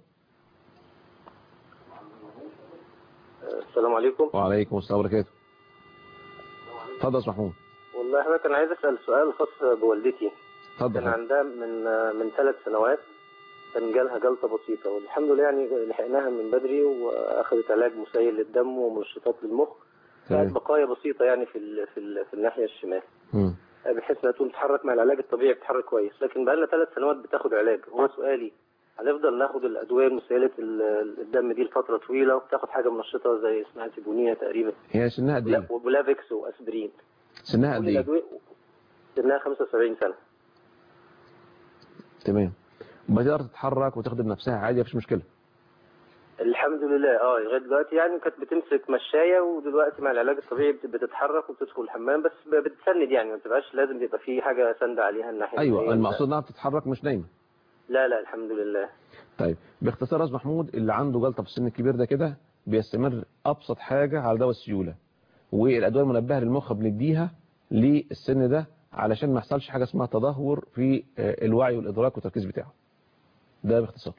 السلام عليكم وعليكم السلام وبركاته اتفضل يا استاذ محمود والله حضرتك انا عايز اسال سؤال خاص بوالدتي اتفضل كان يا عندها من من ثلاث سنوات كان جالها جلطه بسيطه والحمد لله يعني لحقناها من بدري واخذت علاج مسيل للدم ومنشطات للمخ كانت تمام بقايا بسيطه يعني في ال في, ال في الناحيه الشمال مم. بحيث انها تقوم تتحرك مع العلاج الطبيعي بتتحرك كويس لكن بقى لنا ثلاث سنوات بتاخد علاج هو سؤالي هنفضل ناخد الادويه المسيله ال- الدم دي لفتره طويله وبتاخد حاجه منشطه زي اسمها تيبونيه تقريبا هي سنها قد ايه وبلافكس واسبرين سنها قد كل ايه الادويه سنها 75 سنه تمام بتقدر تتحرك وتخدم نفسها عادي مفيش مشكله الحمد لله اه لغايه دلوقتي يعني كانت بتمسك مشايه ودلوقتي مع العلاج الطبيعي بت- بتتحرك وبتدخل الحمام بس ب- بتسند يعني ما بتبقاش لازم يبقى في حاجه سند عليها الناحيه ايوه اليمين. المقصود انها بتتحرك مش نايمه لا لا الحمد لله طيب باختصار يا استاذ محمود اللي عنده جلطه في السن الكبير ده كده بيستمر ابسط حاجه على دواء السيوله والادويه المنبهه للمخ بنديها للسن ده علشان ما يحصلش حاجه اسمها تدهور في آه، الوعي والادراك والتركيز بتاعه ده باختصار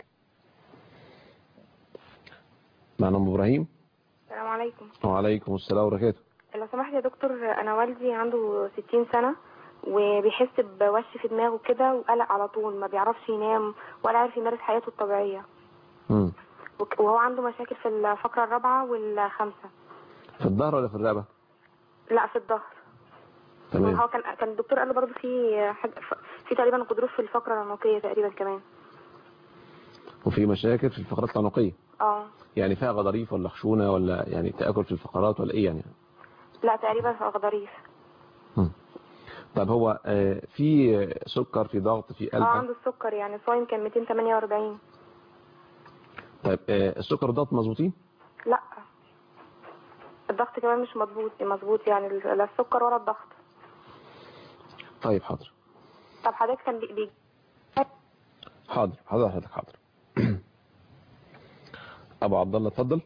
معنا ام ابراهيم السلام عليكم وعليكم السلام وبركاته لو سمحت يا دكتور انا والدي عنده 60 سنة وبيحس بوش في دماغه كده وقلق على طول ما بيعرفش ينام ولا عارف يمارس حياته الطبيعية مم. وك- وهو عنده مشاكل في الفقرة الرابعة والخامسة في الظهر ولا في الرقبة لا في الظهر تمام هو كان كان الدكتور قال له برضه في حاجة في تقريبا غضروف في الفقرة العنقية تقريبا كمان وفي مشاكل في الفقرات العنقية اه يعني فيها غضاريف ولا خشونة ولا يعني تآكل في الفقرات ولا ايه يعني لا تقريبا في غضاريف طب هو آه، في سكر في ضغط في اه قلب عنده السكر يعني صايم كان 248 طيب آه، السكر والضغط مظبوطين لا الضغط كمان مش مظبوط مظبوط يعني لا السكر ولا الضغط طيب حاضر طب حضرتك كان بي... بي... حاضر حاضر حضرتك حاضر ابو عبد الله اتفضل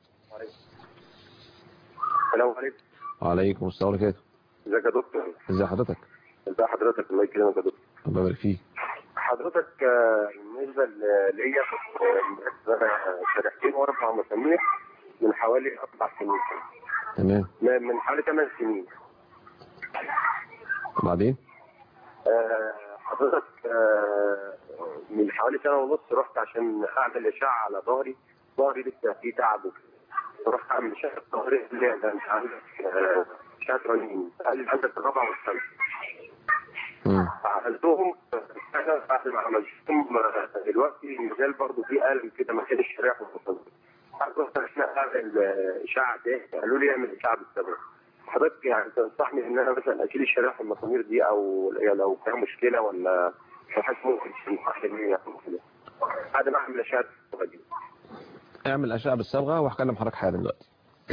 السلام عليكم وعليكم السلام ورحمه الله ازيك يا دكتور ازي حضرتك ازي حضرتك الله يكرمك يا دكتور الله يبارك فيك حضرتك آه، بالنسبه ل- ليا كنت آه، انا شريحتين واربع مسامير من حوالي اربع سنين تمام من من حوالي ثمان سنين وبعدين آه، حضرتك آه، من حوالي سنه ونص رحت عشان اعمل اشعه على ظهري ظهري لسه فيه تعب وكده رحت اعمل اشعه ظهري اللي هي ده انت عندك آه، اشعه رنين قال لي عندك الرابعه والخامسه عملتهم انا بعد ما عملتهم آه، دلوقتي مازال برضه في الم كده مكان الشريحه والمصدر رحت عشان اعمل آه، اشعه تاني قالوا لي اعمل اشعه بالصدر حضرتك يعني تنصحني ان انا مثلا اشيل الشريحه المسامير دي او يعني لو فيها مشكله ولا حضرتك ممكن تنصحني بيه يعني كده بعد ما اعمل اشعه الصدر دي اعمل اشعه بالصبغه وهكلم حضرتك حالا دلوقتي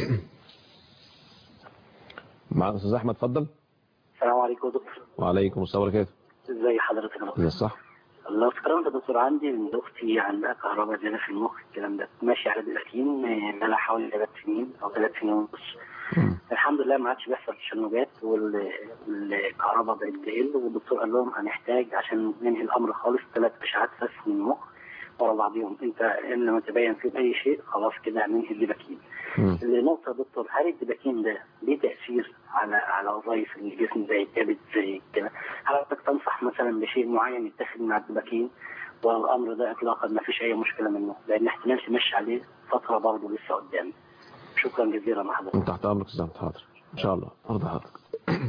معانا استاذ احمد اتفضل السلام عليكم يا دكتور وعليكم السلام ورحمه الله ازي حضرتك يا دكتور ازي الصح لو افتكرت يا دكتور عندي ان اختي عندها كهرباء زياده في المخ الكلام ده ماشي على دلاتين آه، بقالها حوالي ثلاث سنين او ثلاث سنين ونص الحمد لله ما عادش بيحصل تشنجات وال- والكهرباء بقت تقل والدكتور قال لهم هنحتاج عشان ننهي الامر خالص ثلاث اشعات بس من المخ ورا بعضهم انت ان لما تبين فيه اي شيء خلاص كده هننهي الدباكين النقطة يا دكتور هل الدباكين ده ليه تأثير على على وظائف الجسم زي الكبد زي كده؟ هل حضرتك تنصح مثلا بشيء معين يتاخد مع الدباكين ولا الأمر ده إطلاقا ما فيش أي مشكلة منه لأن احتمال تمشي عليه فترة برضه لسه قدام. شكرا جزيلا يا حضرتك. انت تحت امرك استاذ احمد حاضر ان شاء الله ارضى حضرتك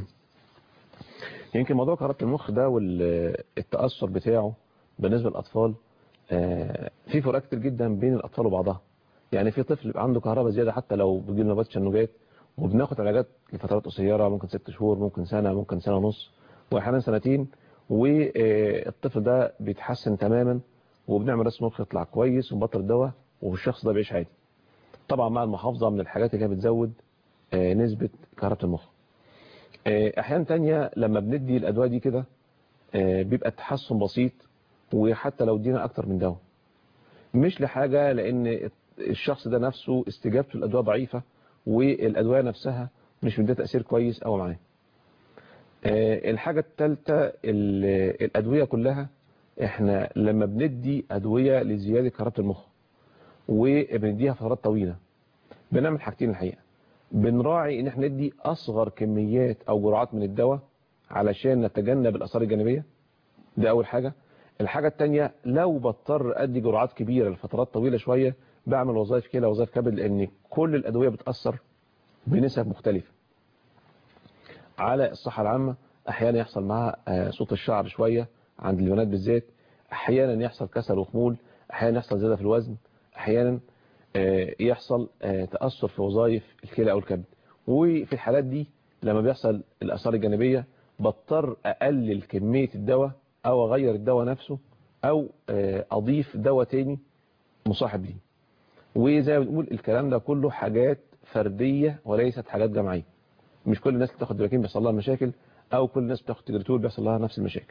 يمكن موضوع كهرباء المخ ده والتاثر بتاعه بالنسبه للاطفال آه، في فروقات كتير جدا بين الاطفال وبعضها يعني في طفل بيبقى عنده كهرباء زياده حتى لو بيجي له نوبات تشنجات وبناخد علاجات لفترات قصيره ممكن ست شهور ممكن سنه ممكن سنه ونص واحيانا سنتين والطفل ده بيتحسن تماما وبنعمل رسم مخ يطلع كويس ونبطل الدواء والشخص ده بيعيش عادي طبعا مع المحافظه من الحاجات اللي هي بتزود آه، نسبه كهرباء المخ آه، احيانا تانية لما بندي الادويه دي كده آه، بيبقى التحسن بسيط وحتى لو ادينا اكتر من دواء مش لحاجه لان الشخص ده نفسه استجابته للادويه ضعيفه والادويه نفسها مش مديها تاثير كويس قوي معاه آه، الحاجه الثالثه الادويه كلها احنا لما بندي ادويه لزياده كهرباء المخ وبنديها فترات طويله بنعمل حاجتين الحقيقه بنراعي ان احنا ندي اصغر كميات او جرعات من الدواء علشان نتجنب الاثار الجانبيه ده اول حاجه الحاجه الثانيه لو بضطر ادي جرعات كبيره لفترات طويله شويه بعمل وظائف كلى وظائف كبد لان كل الادويه بتاثر بنسب مختلفه على الصحه العامه احيانا يحصل معها آه، صوت الشعر شويه عند البنات بالذات احيانا يحصل كسل وخمول احيانا يحصل زياده في الوزن احيانا آه، يحصل آه، تاثر في وظائف الكلى او الكبد وفي الحالات دي لما بيحصل الاثار الجانبيه بضطر اقلل كميه الدواء او اغير الدواء نفسه او آه، اضيف دواء تاني مصاحب ليه وزي ما بنقول الكلام ده كله حاجات فرديه وليست حاجات جماعيه مش كل الناس اللي بتاخد دواكين بيحصل لها مشاكل او كل الناس بتاخد تجريتول بيحصل لها نفس المشاكل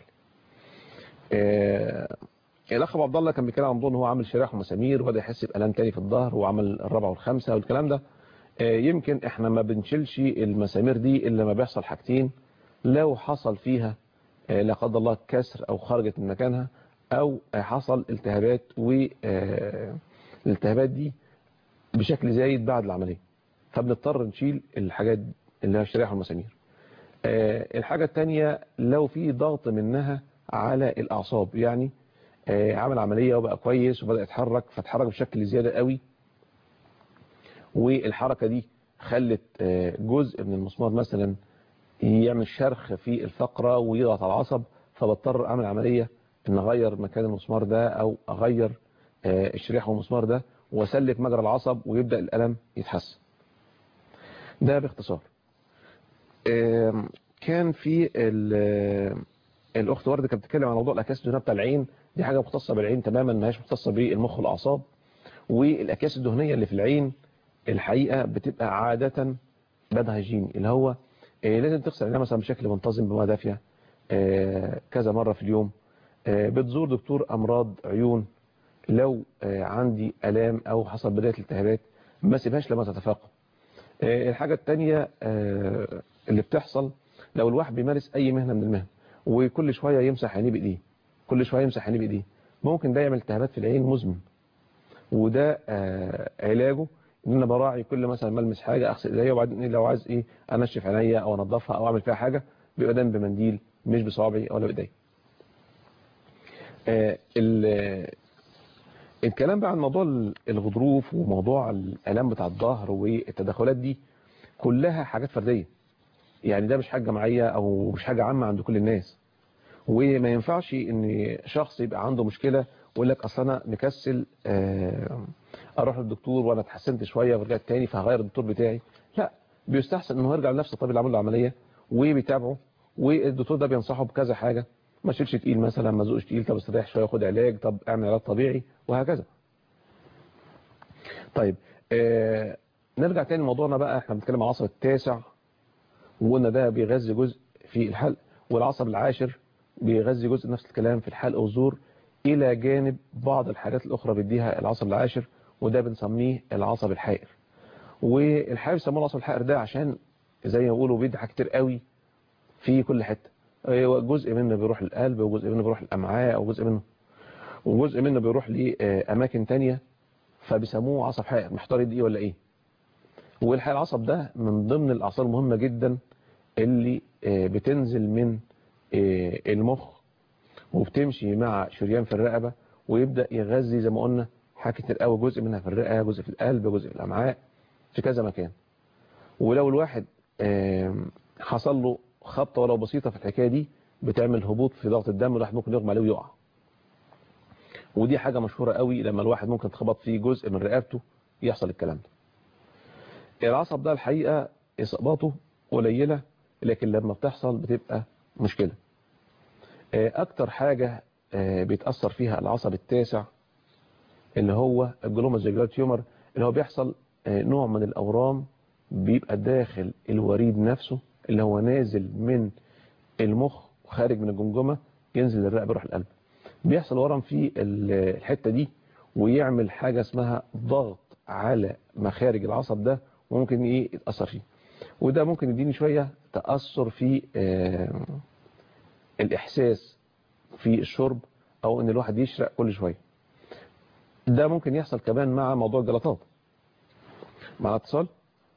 آه، الاخ ابو عبد الله كان بيتكلم عن موضوع ان هو عامل شرايح ومسامير وبدا يحس بالام تاني في الظهر وعمل الرابعه والخامسه والكلام ده آه، يمكن احنا ما بنشيلش المسامير دي الا لما بيحصل حاجتين لو حصل فيها آه، لا قدر الله كسر او خرجت من مكانها او آه، حصل التهابات والالتهابات دي بشكل زايد بعد العمليه فبنضطر نشيل الحاجات اللي هي الشرايح والمسامير آه، الحاجة التانية لو في ضغط منها على الأعصاب يعني آه، عمل عملية وبقى كويس وبدأ يتحرك فاتحرك بشكل زيادة قوي والحركة دي خلت آه، جزء من المسمار مثلا يعمل شرخ في الفقرة ويضغط على العصب فبضطر أعمل عملية ان اغير مكان المسمار ده او اغير آه، الشريحة والمسمار ده واسلك مجرى العصب ويبدأ الألم يتحسن ده باختصار آم، كان في ال- الأخت وردة كانت بتتكلم عن موضوع الأكياس الدهنية بتاع العين دي حاجة مختصة بالعين تماما ما هيش مختصة بالمخ والأعصاب والأكياس الدهنية اللي في العين الحقيقة بتبقى عادة باد هيجين اللي هو آه، لازم تغسل عينها مثلا بشكل منتظم بماء دافية آه، كذا مرة في اليوم آه، بتزور دكتور أمراض عيون لو آه، عندي ألام أو حصل بداية التهابات ما سيبهاش لما تتفاقم آه، الحاجة التانية آه، اللي بتحصل لو الواحد بيمارس أي مهنة من المهن وكل شوية يمسح عينيه بإيديه كل شوية يمسح عينيه بإيديه ممكن ده يعمل التهابات في العين مزمن وده آه، علاجه ان انا براعي كل مثلا ما المس حاجه اغسل ايديا وبعدين إيه لو عايز ايه انشف عينيا او انضفها او اعمل فيها حاجه بيبقى دايما بمنديل مش بصوابعي ولا بايديا آه، ال- الكلام بقى عن موضوع الغضروف وموضوع الالام بتاع الظهر والتدخلات دي كلها حاجات فرديه يعني ده مش حاجه جماعيه او مش حاجه عامه عند كل الناس وما ينفعش ان شخص يبقى عنده مشكله ويقول لك اصل انا مكسل آه، اروح للدكتور وانا اتحسنت شويه ورجعت تاني فهغير الدكتور بتاعي لا بيستحسن انه يرجع لنفس الطبيب اللي عمل له العمليه وبيتابعه والدكتور ده بينصحه بكذا حاجه ما تشيلش تقيل مثلا ما تزقش تقيل طب استريح شويه خد علاج طب اعمل علاج طبيعي وهكذا طيب آه نرجع تاني لموضوعنا بقى احنا بنتكلم عن العصب التاسع وقلنا ده بيغذي جزء في الحلق والعصب العاشر بيغذي جزء نفس الكلام في الحلق والزور الى جانب بعض الحاجات الاخرى بيديها العصب العاشر وده بنسميه العصب الحائر والحقيقه بيسموه العصب الحائر ده عشان زي ما بيقولوا بيدي حاجات كتير قوي في كل حته أيوة، جزء منه بيروح للقلب وجزء منه بيروح للامعاء وجزء منه وجزء منه بيروح لاماكن تانية فبيسموه عصب حائر محتار دي ولا ايه والحقيقه العصب ده من ضمن الاعصاب المهمه جدا اللي آه، بتنزل من آه، المخ وبتمشي مع شريان في الرقبه ويبدا يغذي زي ما قلنا حاجات كتير قوي جزء منها في الرئه جزء في القلب جزء في الامعاء في كذا مكان ولو الواحد آم، حصل له خبطه ولو بسيطه في الحكايه دي بتعمل هبوط في ضغط الدم والواحد ممكن يغمى عليه ويقع ودي حاجه مشهوره قوي لما الواحد ممكن تخبط فيه جزء من رقبته يحصل الكلام ده العصب ده الحقيقه اصاباته قليله لكن لما بتحصل بتبقى مشكله آه، اكتر حاجه آه، بيتاثر فيها العصب التاسع اللي هو الجلوما جاجولار تيومر اللي هو بيحصل آه، نوع من الاورام بيبقى داخل الوريد نفسه اللي هو نازل من المخ وخارج من الجمجمه ينزل للرئه بيروح القلب بيحصل ورم في ال- الحته دي ويعمل حاجه اسمها ضغط على مخارج العصب ده وممكن ايه يتاثر فيه وده ممكن يديني شويه تاثر في آه، الاحساس في الشرب او ان الواحد يشرق كل شويه ده ممكن يحصل كمان مع موضوع الجلطات مع اتصال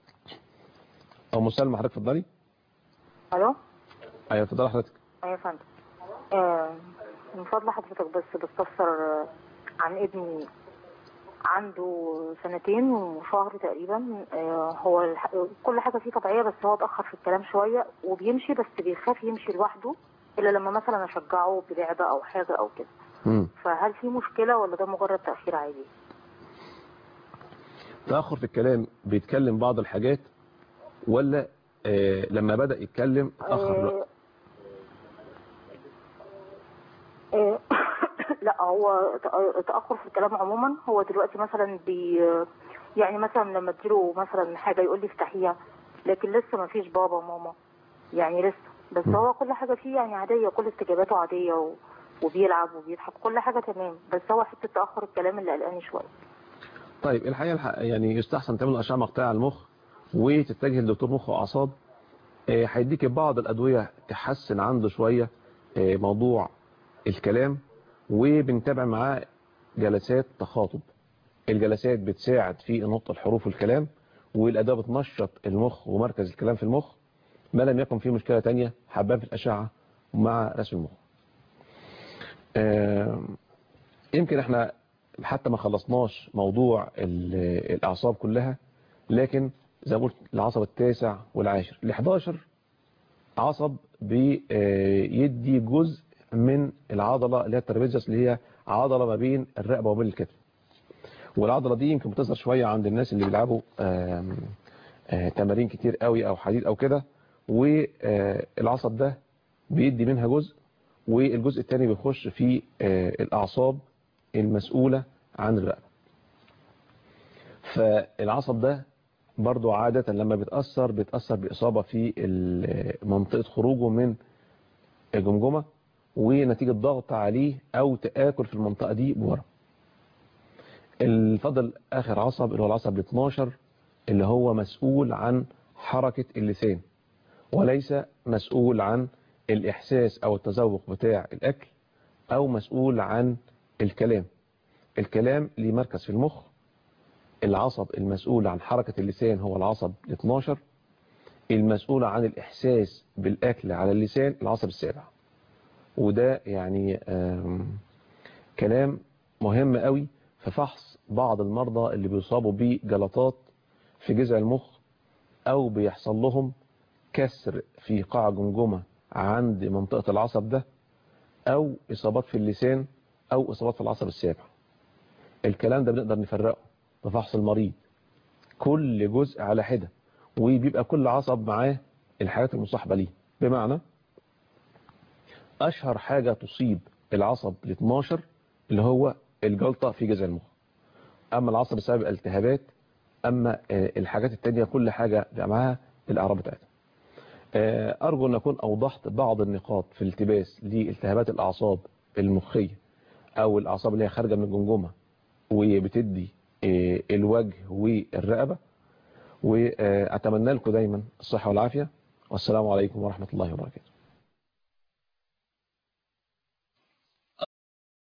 او مسلمة حضرتك اتفضلي الو ايوه اتفضلي حضرتك ايوه يا فندم آه، من فضل حضرتك بس بستفسر آه، عن ابني عنده سنتين وشهر تقريبا آه، هو الح- كل حاجة فيه طبيعية بس هو اتأخر في الكلام شوية وبيمشي بس بيخاف يمشي لوحده إلا لما مثلا أشجعه بلعبة أو حاجة أو كده مم. فهل في مشكلة ولا ده مجرد تأخير عادي؟ تاخر في الكلام بيتكلم بعض الحاجات ولا آه لما بدا يتكلم اتاخر لا آه، آه، لا هو تأ- تأخر في الكلام عموما هو دلوقتي مثلا بي يعني مثلا لما اديله مثلا حاجة يقول لي افتحيها لكن لسه ما فيش بابا وماما يعني لسه بس هو كل حاجة فيه يعني عادية كل استجاباته عادية و... وبيلعب وبيضحك كل حاجة تمام بس هو حتة تأخر الكلام اللي قلقاني شوية طيب الحقيقه الح- يعني يستحسن تعمل اشعه مقطعيه على المخ وتتجه لدكتور مخ واعصاب آه، هيديك بعض الادويه تحسن عنده شويه آه، موضوع الكلام وبنتابع معاه جلسات تخاطب الجلسات بتساعد في نطق الحروف والكلام والاداه بتنشط المخ ومركز الكلام في المخ ما لم يكن فيه مشكلة تانية حبان في الأشعة مع رسم المخ آه، يمكن احنا حتى ما خلصناش موضوع ال- الأعصاب كلها لكن زي ما قلت العصب التاسع والعاشر ال 11 عصب بيدي جزء من العضلة اللي هي الترابيزيوس اللي هي عضلة ما بين الرقبة وبين الكتف والعضلة دي يمكن بتظهر شوية عند الناس اللي بيلعبوا آم، آه، تمارين كتير قوي او حديد او كده والعصب ده بيدي منها جزء والجزء الثاني بيخش في آه، الاعصاب المسؤولة عن الرقبة فالعصب ده برضو عادة لما بيتأثر بيتأثر بإصابة في ال- منطقة خروجه من الجمجمة ونتيجة ضغط عليه أو تآكل في المنطقة دي بورم الفضل آخر عصب اللي هو العصب ال 12 اللي هو مسؤول عن حركة اللسان وليس مسؤول عن الإحساس أو التذوق بتاع الأكل أو مسؤول عن الكلام الكلام ليه مركز في المخ العصب المسؤول عن حركة اللسان هو العصب ال 12 المسؤول عن الإحساس بالأكل على اللسان العصب السابع وده يعني آم، كلام مهم قوي في فحص بعض المرضى اللي بيصابوا بجلطات في جذع المخ أو بيحصل لهم كسر في قاع جمجمة عند منطقة العصب ده أو إصابات في اللسان أو إصابات في العصب السابع الكلام ده بنقدر نفرقه بفحص المريض كل جزء على حدة وبيبقى كل عصب معاه الحاجات المصاحبة ليه بمعنى أشهر حاجة تصيب العصب ال 12 اللي هو الجلطة في جذع المخ أما العصب بسبب الالتهابات أما آه، الحاجات التانية كل حاجة بيبقى معاها الأعراض بتاعتها آه، أرجو أن أكون أوضحت بعض النقاط في التباس لالتهابات الأعصاب المخية أو الأعصاب اللي هي خارجة من الجمجمة وبتدي آه، الوجه والرقبة وأتمنى لكم دايما الصحة والعافية والسلام عليكم ورحمة الله وبركاته